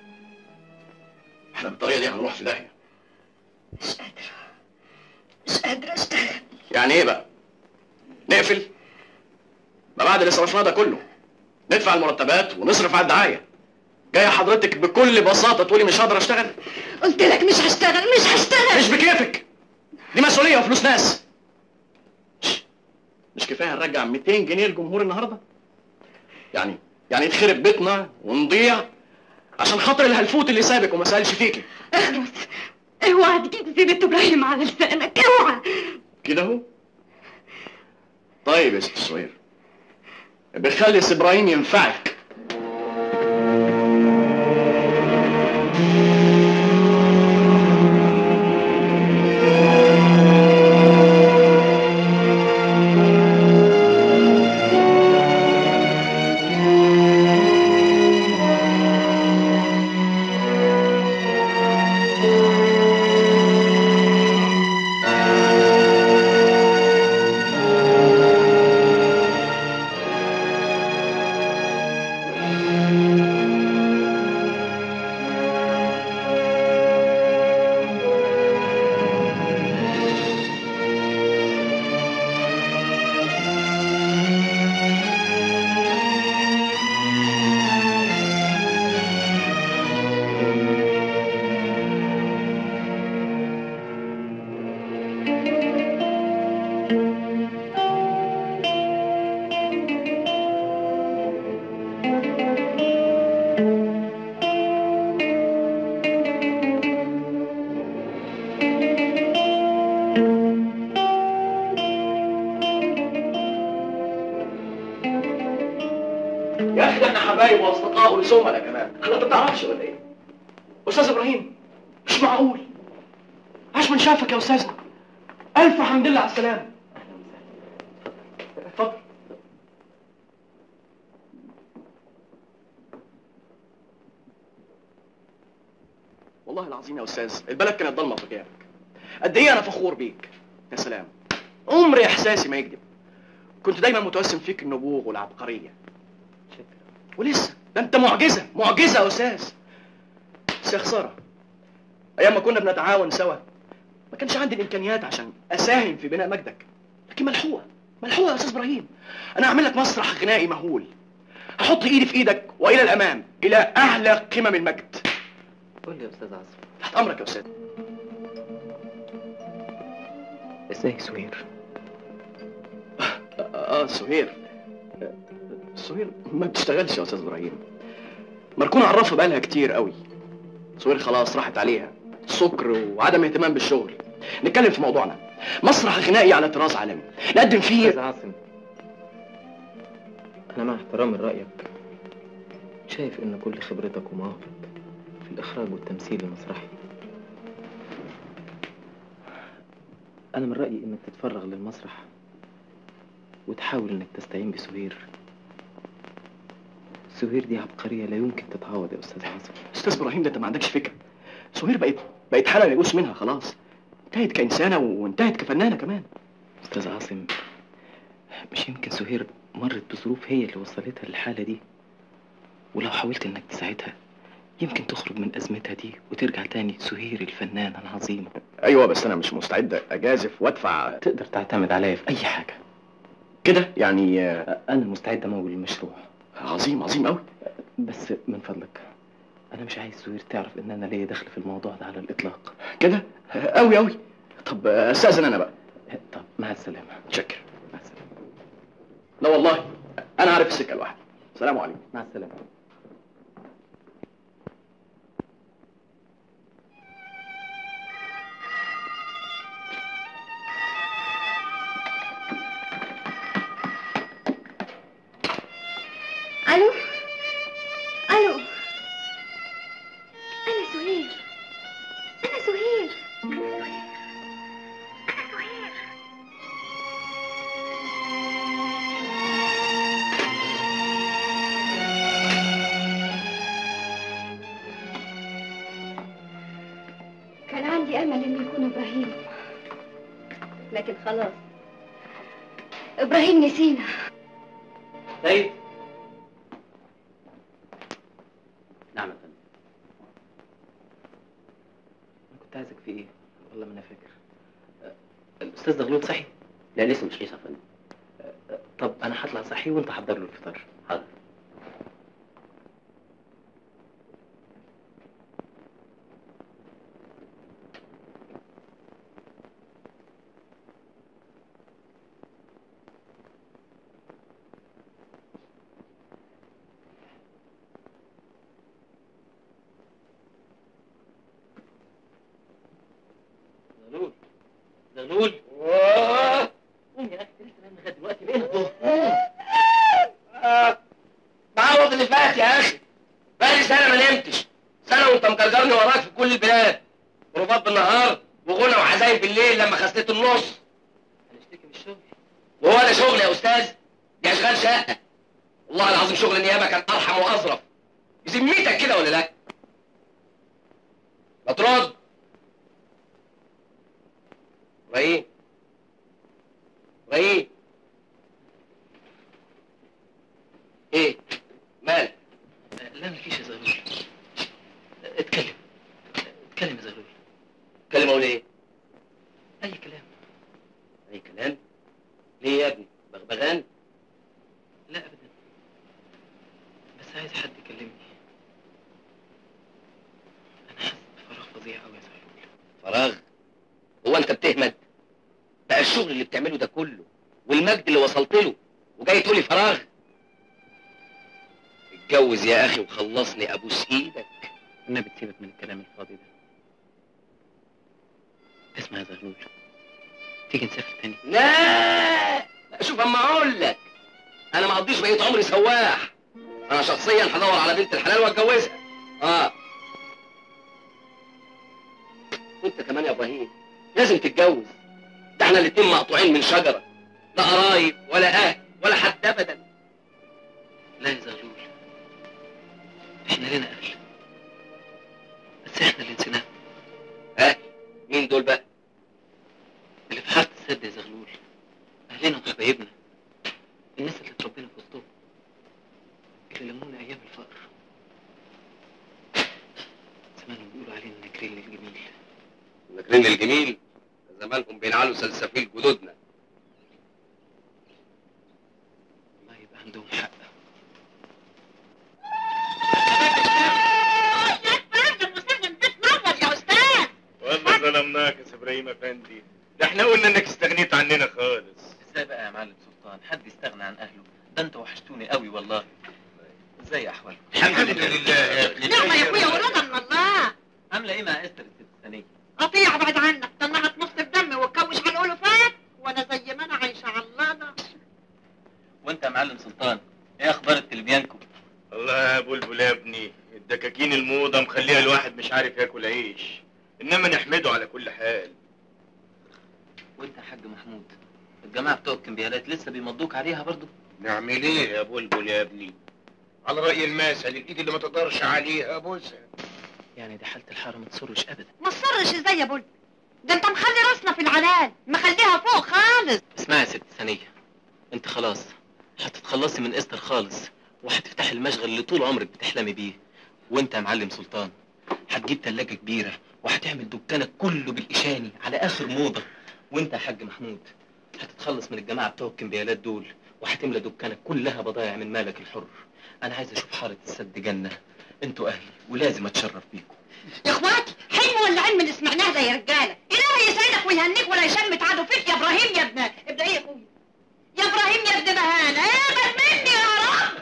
احنا بالطريقه دي هنروح في داهيه مش قادرة مش قادرة اشتغل يعني ايه بقى نقفل ما بعد اللي صرفناه ده كله ندفع المرتبات ونصرف على الدعايه جايه حضرتك بكل بساطه تقولي مش هقدر اشتغل قلت لك مش هشتغل مش هشتغل مش بكيفك دي مسؤوليه وفلوس ناس مش- مش كفايه نرجع 200 جنيه للجمهور النهارده يعني يعني يتخرب بيتنا ونضيع عشان خاطر الهلفوت اللي سابك وما سالش فيكي اخلص اوعى تجيب سيرة ابراهيم على لسانك اوعى كده اهو طيب يا ست سوير بخلي ابراهيم ينفعك يا اخي ده احنا حبايب واصدقاء وزملاء كمان انا ما تعرفش ولا ايه استاذ ابراهيم مش معقول عاش من شافك يا استاذنا الف حمد لله على السلامه اتفضل والله العظيم يا استاذ البلد كانت ضلمه في غيابك قد ايه انا فخور بيك يا سلام عمري احساسي ما يكذب كنت دايما متوسم فيك النبوغ والعبقريه ولسه ده انت معجزه معجزه يا استاذ بس يا خساره ايام ما كنا بنتعاون سوا ما كانش عندي الامكانيات عشان اساهم في بناء مجدك لكن ملحوقه ملحوقه يا استاذ ابراهيم انا هعمل لك مسرح غنائي مهول هحط ايدي في ايدك والى الامام الى اعلى قمم المجد قول لي يا استاذ عاصم تحت امرك يا استاذ ازاي سهير اه سهير آه، سهير ما بتشتغلش يا استاذ ابراهيم مركون عرفها بقالها كتير قوي سهير خلاص راحت عليها سكر وعدم اهتمام بالشغل نتكلم في موضوعنا مسرح غنائي على طراز عالمي نقدم فيه استاذ عاصم انا مع احترامي لرايك شايف ان كل خبرتك ومهارتك في الاخراج والتمثيل المسرحي انا من رايي انك تتفرغ للمسرح وتحاول انك تستعين بسهير سهير دي عبقريه لا يمكن تتعوض يا استاذ عاصم استاذ ابراهيم ده انت ما عندكش فكره سهير بقت بقت حاله يئوس منها خلاص انتهت كانسانه وانتهت كفنانه كمان استاذ عاصم مش يمكن سهير مرت بظروف هي اللي وصلتها للحاله دي ولو حاولت انك تساعدها يمكن تخرج من ازمتها دي وترجع تاني سهير الفنانه العظيمه ايوه بس انا مش مستعد اجازف وادفع تقدر تعتمد عليا في اي حاجه كده يعني آه، انا مستعد امول المشروع عظيم عظيم قوي بس من فضلك انا مش عايز سهير تعرف ان انا ليا دخل في الموضوع ده على الاطلاق كده قوي قوي طب آه، استاذن انا بقى طب مع السلامه شكر مع السلامه لا والله انا عارف السكه لوحدي سلام عليكم مع السلامه الو الو انا سهير انا سهير كان عندي امل انه يكون ابراهيم لكن خلاص ابراهيم نسينا طيب استاذ زغلول صحي لا لسه مش لسه يا فندم طب انا هطلع صحي وانت حضر له الفطار حاضر زغلول زغلول قوم يا اخي لسه نايم لغايه دلوقتي بقينا الظهر تعوض اللي فات يا اخي بقالي سنه ما نمتش سنه وانت مكرجرني وراك في كل البلاد بروفات بالنهار وغنى وعزايم بالليل لما خسيت النص هنشتكي من الشغل وهو ده شغل يا استاذ دي اشغال شقه والله العظيم شغل النيابه كان ارحم واظرف بذمتك كده ولا لا ما ترد ابراهيم ابراهيم ايه مالك لا مفيش يا زغلول اتكلم اتكلم يا زغلول اتكلم اقول ايه اي كلام اي كلام ليه يا ابني بغبغان لا ابدا بس عايز حد يكلمني انا حاسس بفراغ فظيع قوي يا زغلول فراغ هو انت بتهمد بقى الشغل اللي بتعمله ده كله والمجد اللي وصلت له وجاي تقولي فراغ اتجوز يا اخي وخلصني ابوس ايدك النبي تسيبك من الكلام الفاضي ده اسمع يا زغلول تيجي نسافر تاني لا لا شوف اما اقول لك انا ما اقضيش بقيت عمري سواح انا شخصيا هدور على بنت الحلال واتجوزها اه وانت كمان يا ابراهيم لازم تتجوز ده احنا الاتنين مقطوعين من شجره لا قرايب ولا اهل ولا حد ابدا لا يا زغلول احنا لنا اهل بس احنا اللي نسيناهم ها مين دول بقى اللي في حاره السد يا زغلول اهلنا وحبايبنا الناس اللي اتربينا في وسطهم اللي لمونا ايام الفقر زمان بيقولوا علينا نكرين للجميل فاكرين الجميل زمانهم بينعلوا سلسفيل جدودنا والله يبقى عندهم حق يا استاذ والله ظلمناك يا سي ابراهيم افندي ده احنا قلنا انك استغنيت عننا خالص ازاي بقى يا معلم سلطان حد يستغنى عن اهله ده انت وحشتوني قوي والله ازاي احوالكم الحمد لله نعمة يا اخويا ورضا من الله عامله ايه مع استر الست الثانيه قطيع بعد عنك طلعت نص الدم وتكوش على الالوفات وانا زي ما انا عايشه علانه وانت يا معلم سلطان ايه اخبار التلبيانكو الله يا بلبل يا ابني الدكاكين الموضة مخليها الواحد مش عارف ياكل عيش انما نحمده على كل حال وانت يا حاج محمود الجماعه بتوع الكمبيالات لسه بيمضوك عليها برضو نعمل ايه يا بلبل يا ابني على رأي المثل الايد اللي ما تقدرش عليها بوسها يعني دي حاله الحاره ما تصرش ابدا ما تصرش ازاي يا بول ده انت مخلي راسنا في العلال مخليها فوق خالص اسمعي يا ست ثانيه انت خلاص هتتخلصي من استر خالص وهتفتحي المشغل اللي طول عمرك بتحلمي بيه وانت يا معلم سلطان هتجيب تلاجة كبيرة وهتعمل دكانك كله بالإشاني على آخر موضة وانت يا حاج محمود هتتخلص من الجماعة بتوع الكمبيالات دول وهتملى دكانك كلها بضايع من مالك الحر أنا عايز أشوف حارة السد جنة انتوا أهلي ولازم أتشرف بيكم يا اخواتي حلم ولا علم اللي سمعناه ده يا رجاله الهي يسعدك ويهنيك ولا يشمت عدو فيك يا ابراهيم يا ابن ابن ايه يا اخويا يا ابراهيم يا ابن بهانه اقبل مني يا رب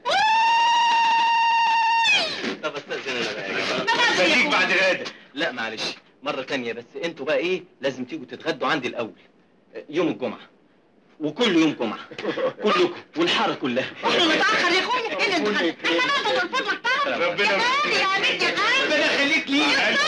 طب استأذن أنا بقى يا جماعة ما بقاش يا بعد غدا لا معلش مرة تانية بس انتوا بقى ايه لازم تيجوا تتغدوا عندي الأول يوم الجمعة وكل يوم جمعة كلكم والحارة كلها احنا متاخر يا اخويا ايه اللي دخل احنا نقدر من فضلك تعرف ربنا يا بنت يا غالي ربنا يخليك لينا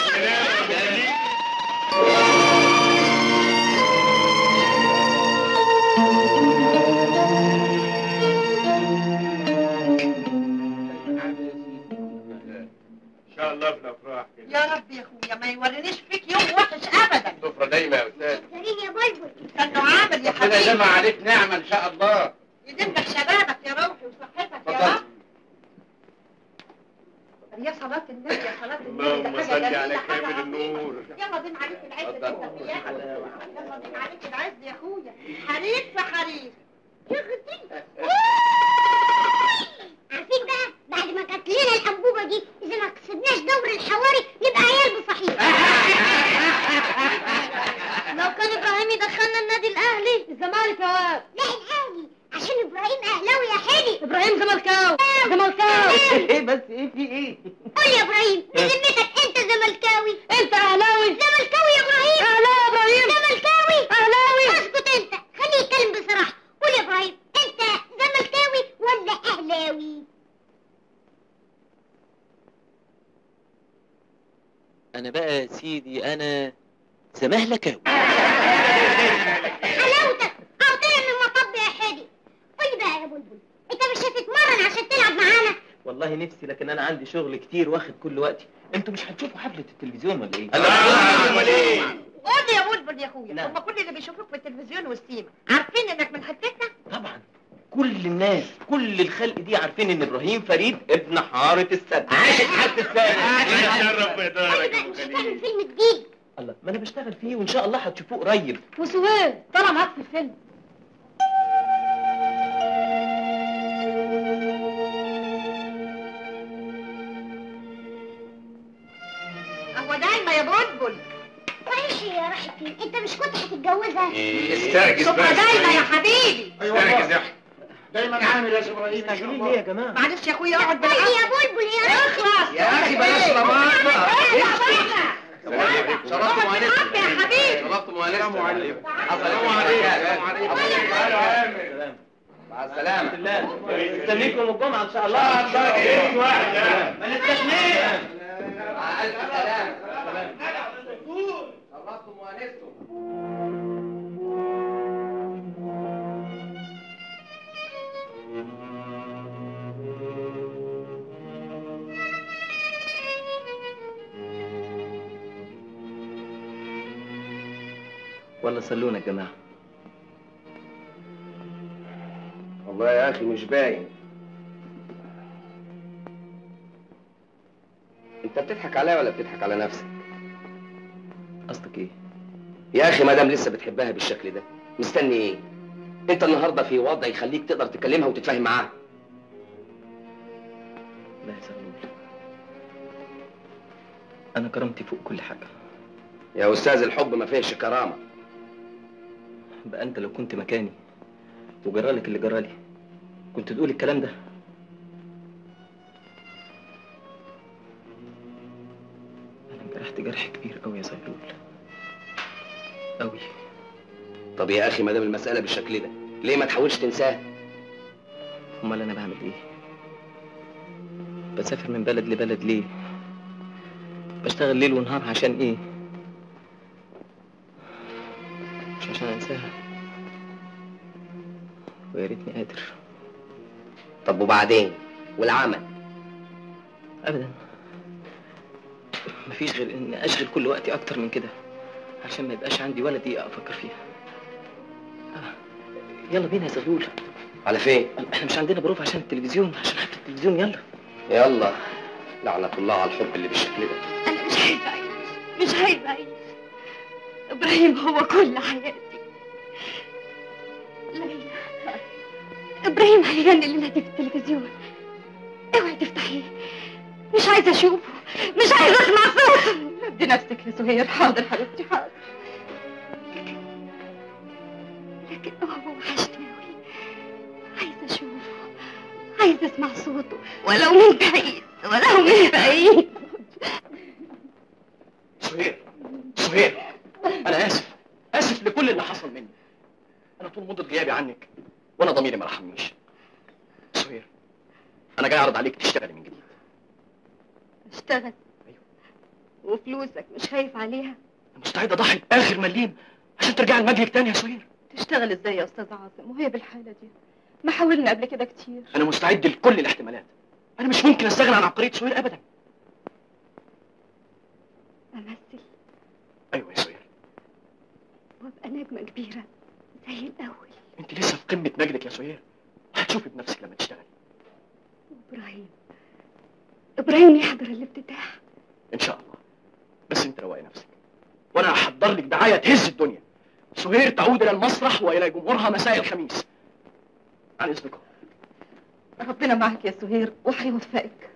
ان شاء الله في الافراح كده يا رب يا اخويا ما يورينيش فيك يوم وحش ابدا سفرة دايما يا استاذ كريم يا بلبل كانه عامل يا ربنا حبيبي يجمع عليك نعمة ان شاء الله يديم لك شبابك يا روحي وصحتك يا اتفضل. رب يا صلاة النبي يا صلاة النبي اللهم ده صل حاجة على جميلة حاجة كامل عظيمة. النور يلا دين عليك العز اللي انت فيها يلا دين عليك العز يا اخويا حريف في حريف يا اختي عارفين بقى بعد ما كانت لنا الانبوبه دي اذا ما كسبناش دوري الحواري نبقى عيال بصحيح لو كان ابراهيم يدخلنا النادي الاهلي الزمالك يا واد لا الاهلي عشان ابراهيم اهلاوي يا حلي ابراهيم زملكاوي زملكاوي ايه بس ايه في ايه قول يا ابراهيم بذمتك انت زملكاوي انت اهلاوي زملكاوي يا ابراهيم اهلاوي يا ابراهيم زملكاوي اهلاوي اسكت انت خليه يتكلم بصراحه قول يا ابراهيم انت زملكاوي ولا اهلاوي انا بقى يا سيدي انا زمهلكاوي حلاوتك او طلع من مطب يا حلي قول لي بقى يا بلبل انت مش هتتمرن عشان تلعب معانا والله نفسي لكن انا عندي شغل كتير واخد كل وقتي انتوا مش هتشوفوا حفله التلفزيون ولا ايه قول لي يا بلبل يا اخويا نعم. هم كل اللي بيشوفوك في التلفزيون والسيما عارفين انك من حتتنا طبعا كل الناس كل الخلق دي عارفين ان ابراهيم فريد ابن حاره السد عاشت حاره السد شرف ودارك مش هتعمل فيلم جديد الله ما انا بشتغل فيه وان شاء الله هتشوفوه قريب وسوير طلع معاك في الفيلم هو دايما يا بلبل معلش يا راحت فين انت مش كنت هتتجوزها استرجس صبح دايما يا حبيبي استرجس يا احمد دايما عامل يا ابراهيم ان شاء الله ليه يا جماعه معلش يا اخويا اقعد قول لي بالعافيه يا بلبل يا راحت اخلص يا أخي بلاش رماد بقى. شرفت مؤنسة يا حبيبي شرفت مؤنسة السلام عليكم. السلام عليكم مع السلامة مستنيكم الجمعه ان شاء الله ما نستنيش مع ألف سلامة شرفتم وأنستم ولا صلونا يا جماعه والله يا أخي مش باين أنت بتضحك عليا ولا بتضحك على نفسك؟ قصدك ايه يا أخي ما دام لسه بتحبها بالشكل ده مستني إيه؟ أنت النهاردة في وضع يخليك تقدر تكلمها وتتفاهم معاها لا يا زغلول انا كرامتي فوق كل حاجه يا أستاذ الحب ما فيهش كرامة بقى انت لو كنت مكاني وجرالك اللي جرالي كنت تقول الكلام ده انا انجرحت جرح كبير قوي يا زغلول قوي طب يا أخي ما دام المسألة بالشكل ده ليه ما تحاولش تنساها؟ امال انا بعمل ايه بسافر من بلد لبلد ليه بشتغل ليل ونهار عشان ايه مش عشان انساها ويا ريتني قادر طب وبعدين؟ والعمل؟ ابدا مفيش غير اني اشغل كل وقتي اكتر من كده عشان ما يبقاش عندي ولا دقيقه افكر فيها آه، يلا بينا يا زغلول على فين؟ احنا مش عندنا بروف عشان التلفزيون عشان حفله التلفزيون يلا يلا لعنة الله على الحب اللي بالشكل ده أنا مش عايزة أعيش مش عايزة أعيش إبراهيم هو كل حياتي ليلى إبراهيم هيغني الليلة دي في التلفزيون اوعي تفتحيه مش عايزة أشوفه مش عايزة أسمع صوته هدي نفسك يا سهير حاضر حبيبتي حاضر لكن هو وحشني أوي عايزة أشوفه عايزة أسمع صوته ولو من بعيد ولو من بعيد سهير سهير انا اسف اسف لكل اللي حصل مني انا طول مده غيابي عنك وانا ضميري ما رحمنيش سهير انا جاي اعرض عليك تشتغلي من جديد اشتغل وفلوسك مش خايف عليها مستعد اضحي باخر مليم عشان ترجعي لمجلك تاني يا سهير تشتغل ازاي يا استاذ عاصم وهي بالحاله دي ما حاولنا قبل كده كتير انا مستعد لكل الاحتمالات انا مش ممكن استغنى عن عبقريه سهير ابدا أمثل ايوه يا سهير وأبقى نجمة كبيرة زي الأول انت لسه في قمه مجدك يا سهير هتشوفي بنفسك لما تشتغلي إبراهيم إبراهيم يحضر الافتتاح ان شاء الله بس انت روقي نفسك وانا محضر لك دعايه تهز الدنيا سهير تعود الى المسرح والى جمهورها مساء الخميس عن اذنكم ربنا معك يا سهير وهيوفقك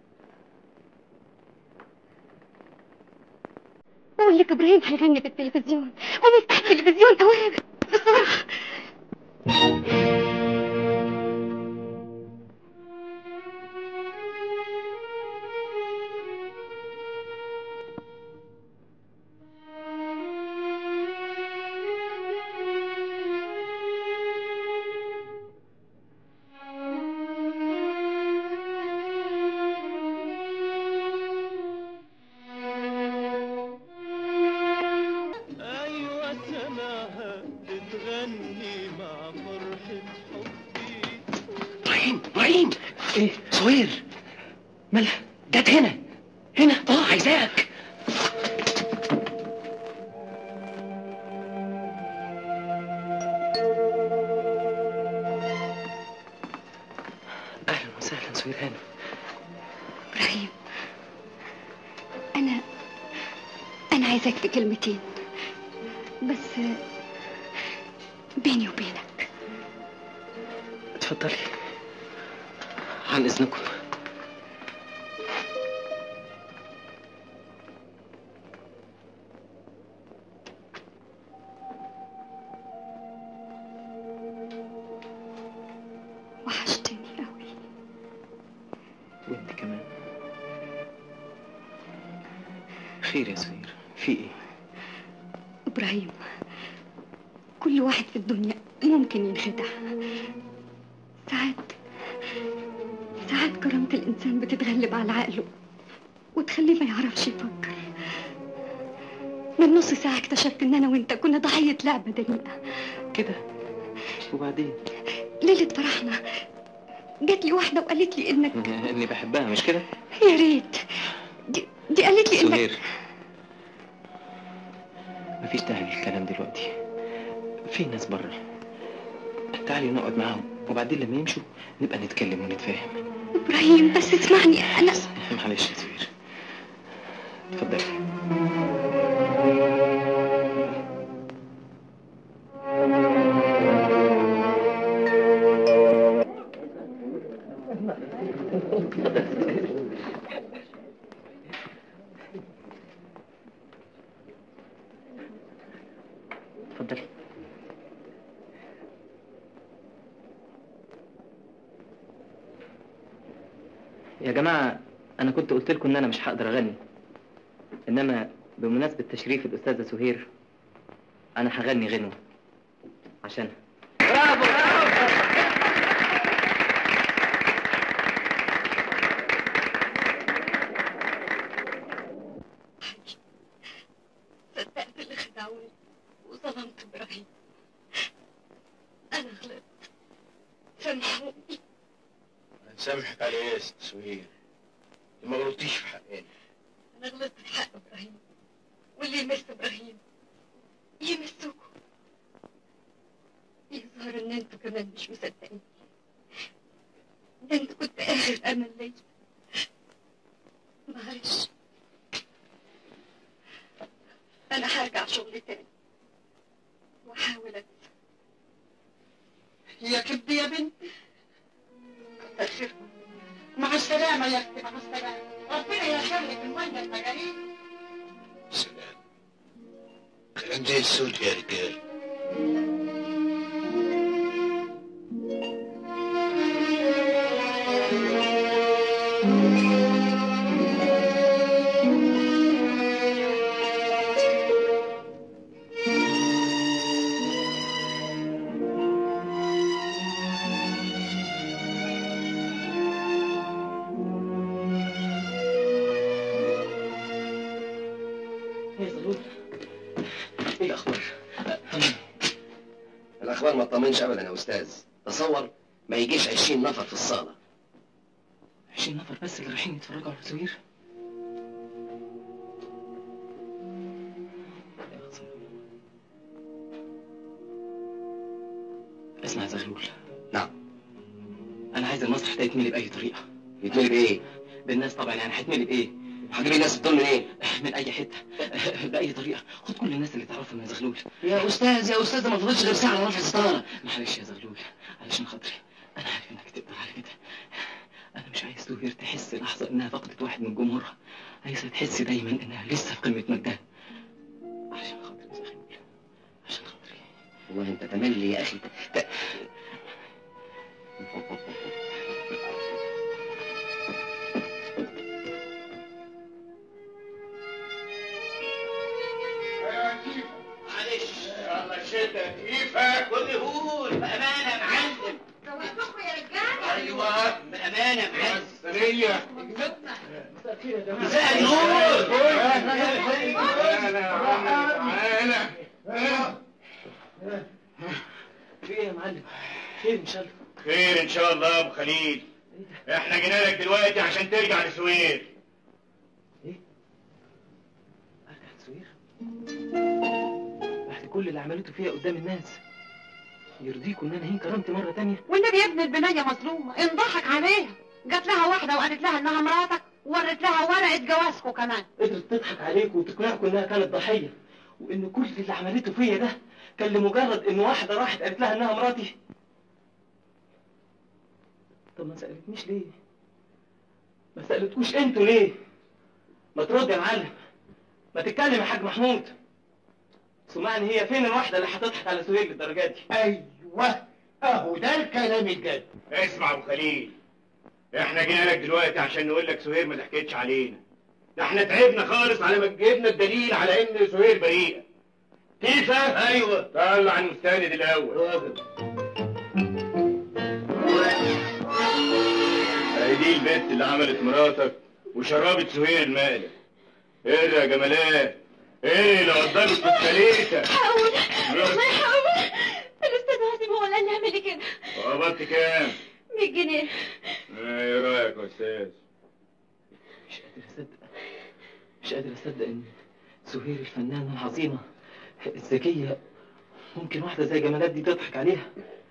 بقول لك ابراهيم هيغني في التلفزيون قوم افتح التلفزيون اوام بسرعه ايوه سمعها بتغني مع فرحة حبي ابراهيم ابراهيم ايه سهير مالها جت هنا هنا اه عايزاك اهلا وسهلا سهير هانم ابراهيم انا انا عايزاك في كلمتين بس بيني وبينك اتفضلي عن اذنكم وحشتني قوي وانت كمان خير يا سهير في ايه ابراهيم كل واحد في الدنيا ممكن ينخدع ساعات ساعات كرامة الإنسان بتتغلب على عقله وتخليه ما يعرفش يفكر من نص ساعة اكتشفت إن أنا وأنت كنا ضحية لعبة دنيئة كده وبعدين ليلة فرحنا جات لي واحدة وقالت لي إنك اني بحبها مش كده يا ريت دي, دي قالت لي إنك سهير مفيش داعي للكلام دلوقتي في ناس بره تعالي نقعد معاهم وبعدين لما يمشوا نبقى نتكلم ونتفاهم إبراهيم بس اسمعني أنا معلش يا سهير اتفضلي اتفضلي يا جماعة أنا كنت قلت لكم إن أنا مش هقدر أغني إنما بمناسبة تشريف الأستاذة سهير أنا هغني غنوة عشانها صدقت اللي خدعوني وظلمت إبراهيم أنا غلطت سامحوني سامحك على ايه يا ست سهير ما غلطتيش في حقنا أنا غلطت في حق إبراهيم واللي يمس إبراهيم يمسكوا يظهر إن أنتوا كمان مش مصدقين ده أنت كنت آخر أمل ليا معلش أنا هرجع شغلي تاني وأحاول أنسى يا كبدي يا بنت كتر خيركم مع السلامة يا اختي مع السلامة ربنا يخليك المية المجارين سلام كلام زي السود يا رجال يا زلول إيه الأخبار؟ الاخبار ما تطمنش ابدا يا استاذ تصور ما يجيش 20 نفر في الصاله 20 نفر بس اللي رايحين يتفرجوا على سهير اسمع يا زغلول نعم انا عايز المسرح ده يتملي باي طريقه يتملي بايه؟ بالناس طبعا يعني هيتملي بايه هجيب الناس دول منين؟ من اي حته باي طريقه خد كل الناس اللي تعرفهم يا زغلول يا استاذ يا استاذ ما فضلش غير ساعه على رفع الستاره معلش يا زغلول علشان خاطري انا عارف انك تقدر على كده انا مش عايز سهير تحس لحظه انها فقدت واحد من جمهورها عايزها تحس دايما انها لسه في قمه مجدها عشان خاطري يا زغلول عشان خاطري والله انت تملي يا اخي ت- معلش يلا شدك كيفك والهول بأمانة يا معلم دوقتكم يا رجاله ايوه بأمانة يا معلم سرية مساء النور في ايه يا معلم خير ان شاء الله خير ان شاء الله يا ابو خليل احنا جينا لك دلوقتي عشان ترجع لسوير سوير بعد كل اللي عملته فيها قدام الناس يرضيكوا ان انا هين كرامتي مره تانية والنبي يا ابن البنية مظلومة انضحك عليها جات لها واحدة وقالت لها انها مراتك وورت لها ورقة جوازكم كمان قدرت تضحك عليكم وتقنعكم انها كانت ضحيه وان كل اللي عملته فيا ده كان لمجرد ان واحده راحت قالت لها انها مراتي طب ما سالتنيش ليه ما سالتكوش انتوا ليه ما ترد يا معلم ما تتكلم يا حاج محمود سمعني هي فين الواحده اللي هتضحك على سهيل للدرجه دي ايوه اهو ده الكلام الجد اسمع يا ابو خليل احنا جينا لك دلوقتي عشان نقول لك سهير ما ضحكتش علينا ده احنا تعبنا خالص على ما جبنا الدليل على ان سهير بريئه كيف ايوه طلع المستند الاول هي دي البت اللي عملت مراتك وشربت سهير المقلب ايه ده يا جمالات ايه اللي وضبت الكاليته حاول والله حاول الاستاذ هاشم هو اللي قال لي اعملي كده قبضت كام 100 جنيه ايه رايك يا استاذ مش قادر اصدق مش قادر اصدق ان سهير الفنانه العظيمه الذكيه ممكن واحده زي جمالات دي تضحك عليها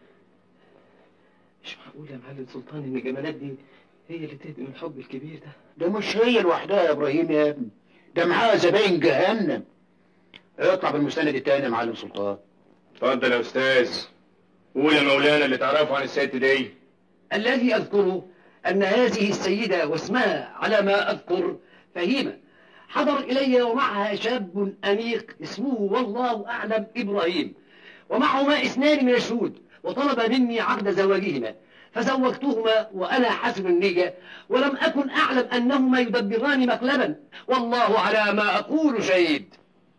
مش معقول يا معلم سلطان ان جمالات دي هي اللي تهدم الحب الكبير ده ده مش هي لوحدها يا ابراهيم يا ابني ده معاها زباين جهنم اطلع بالمستند التاني يا معلم سلطان اتفضل يا استاذ قول يا مولانا اللي تعرفه عن الست دي الذي أذكره أن هذه السيدة واسمها على ما أذكر فهيمة حضر إلي ومعها شاب أنيق اسمه والله أعلم إبراهيم ومعهما اثنان من الشهود وطلب مني عقد زواجهما فزوجتهما وأنا حسن النية ولم أكن أعلم أنهما يدبران مقلبا والله على ما أقول شهيد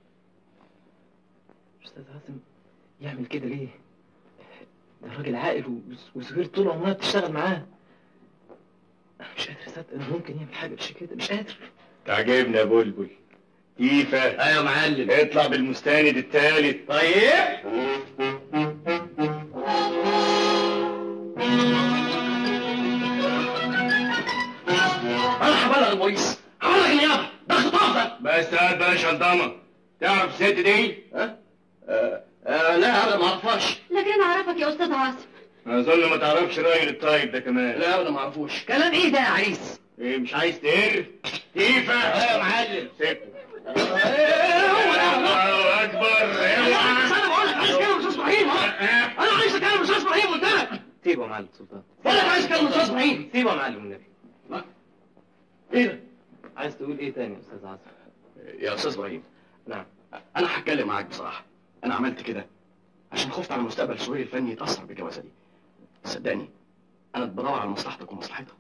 استاذ عاصم يعمل كده ليه ده راجل عاقل و- وسهير طول عمرها بتشتغل معاه انا مش قادر اصدق انه ممكن يعمل حاجه بالشكل كده مش قادر تعجبنا يا بلبل كيفه ايوه يا معلم اطلع بالمستند التالت طيب أنا هبلغ البوليس هبلغ النيابة ده خطاب ده بس هات بقى شنطمه تعرف الست دي؟ ها؟ آه آه لا انا ما اعرفهاش لكن انا اعرفك يا استاذ عاصم اظن ما تعرفش الراجل الطيب ده كمان لا انا ما اعرفوش كلام ايه ده يا عريس ايه مش عايز تقر؟ كيفه؟ ايوه يا معلم سبته الله اكبر انا بقول لك عايز كلام استاذ ابراهيم ها؟ انا عايز كلام استاذ ابراهيم قلت لك سيبه يا معلم سلطان بقول لك عايز كلام استاذ ابراهيم سيبه يا معلم النبي ايه ده؟ عايز تقول ايه تاني يا استاذ عاصم يا استاذ ابراهيم نعم انا هتكلم معاك بصراحه انا عملت كده عشان خفت على مستقبل سهير الفني يتاثر بالجوازه دي صدقني انا بدور على مصلحتك ومصلحتها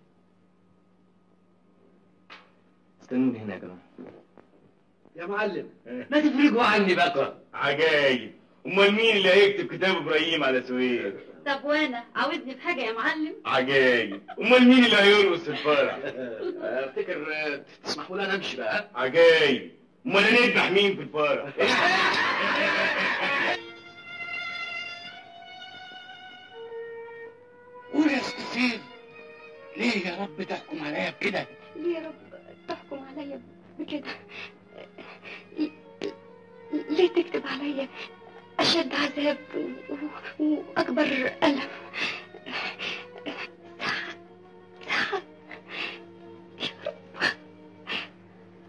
استنوني هنا يا جماعه يا معلم ما تفرجوا عني بقى عجايب امال مين اللي هيكتب كتاب ابراهيم على سهير؟ طب وانا عاوزني في حاجه يا معلم عجايب امال مين اللي هيرقص في الفرح؟ افتكر آه، تسمحوا لي انا امشي بقى عجايب امال هنذبح مين في الفرح؟ قول يا استاذ ليه يا رب تحكم عليا بكده ليه يا رب تحكم عليا بكده ل- ليه تكتب عليا أشد عذاب و- و- وأكبر ألم ساعات ساعات يا رب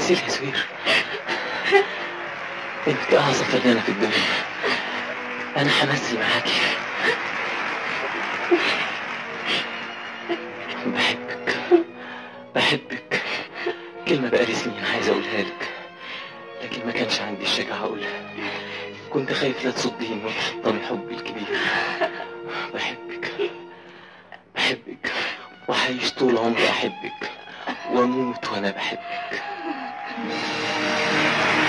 تمثيل يا سوير انت اعظم فنانة في الدنيا انا همثل معاكي بحبك بحبك كلمة بقالي سنين عايز اقولها لك لكن ما كانش عندي الشجاعة اقولها كنت خايف لا تصديني وتحطمي حبي الكبير بحبك بحبك وهعيش طول عمري احبك واموت وانا بحبك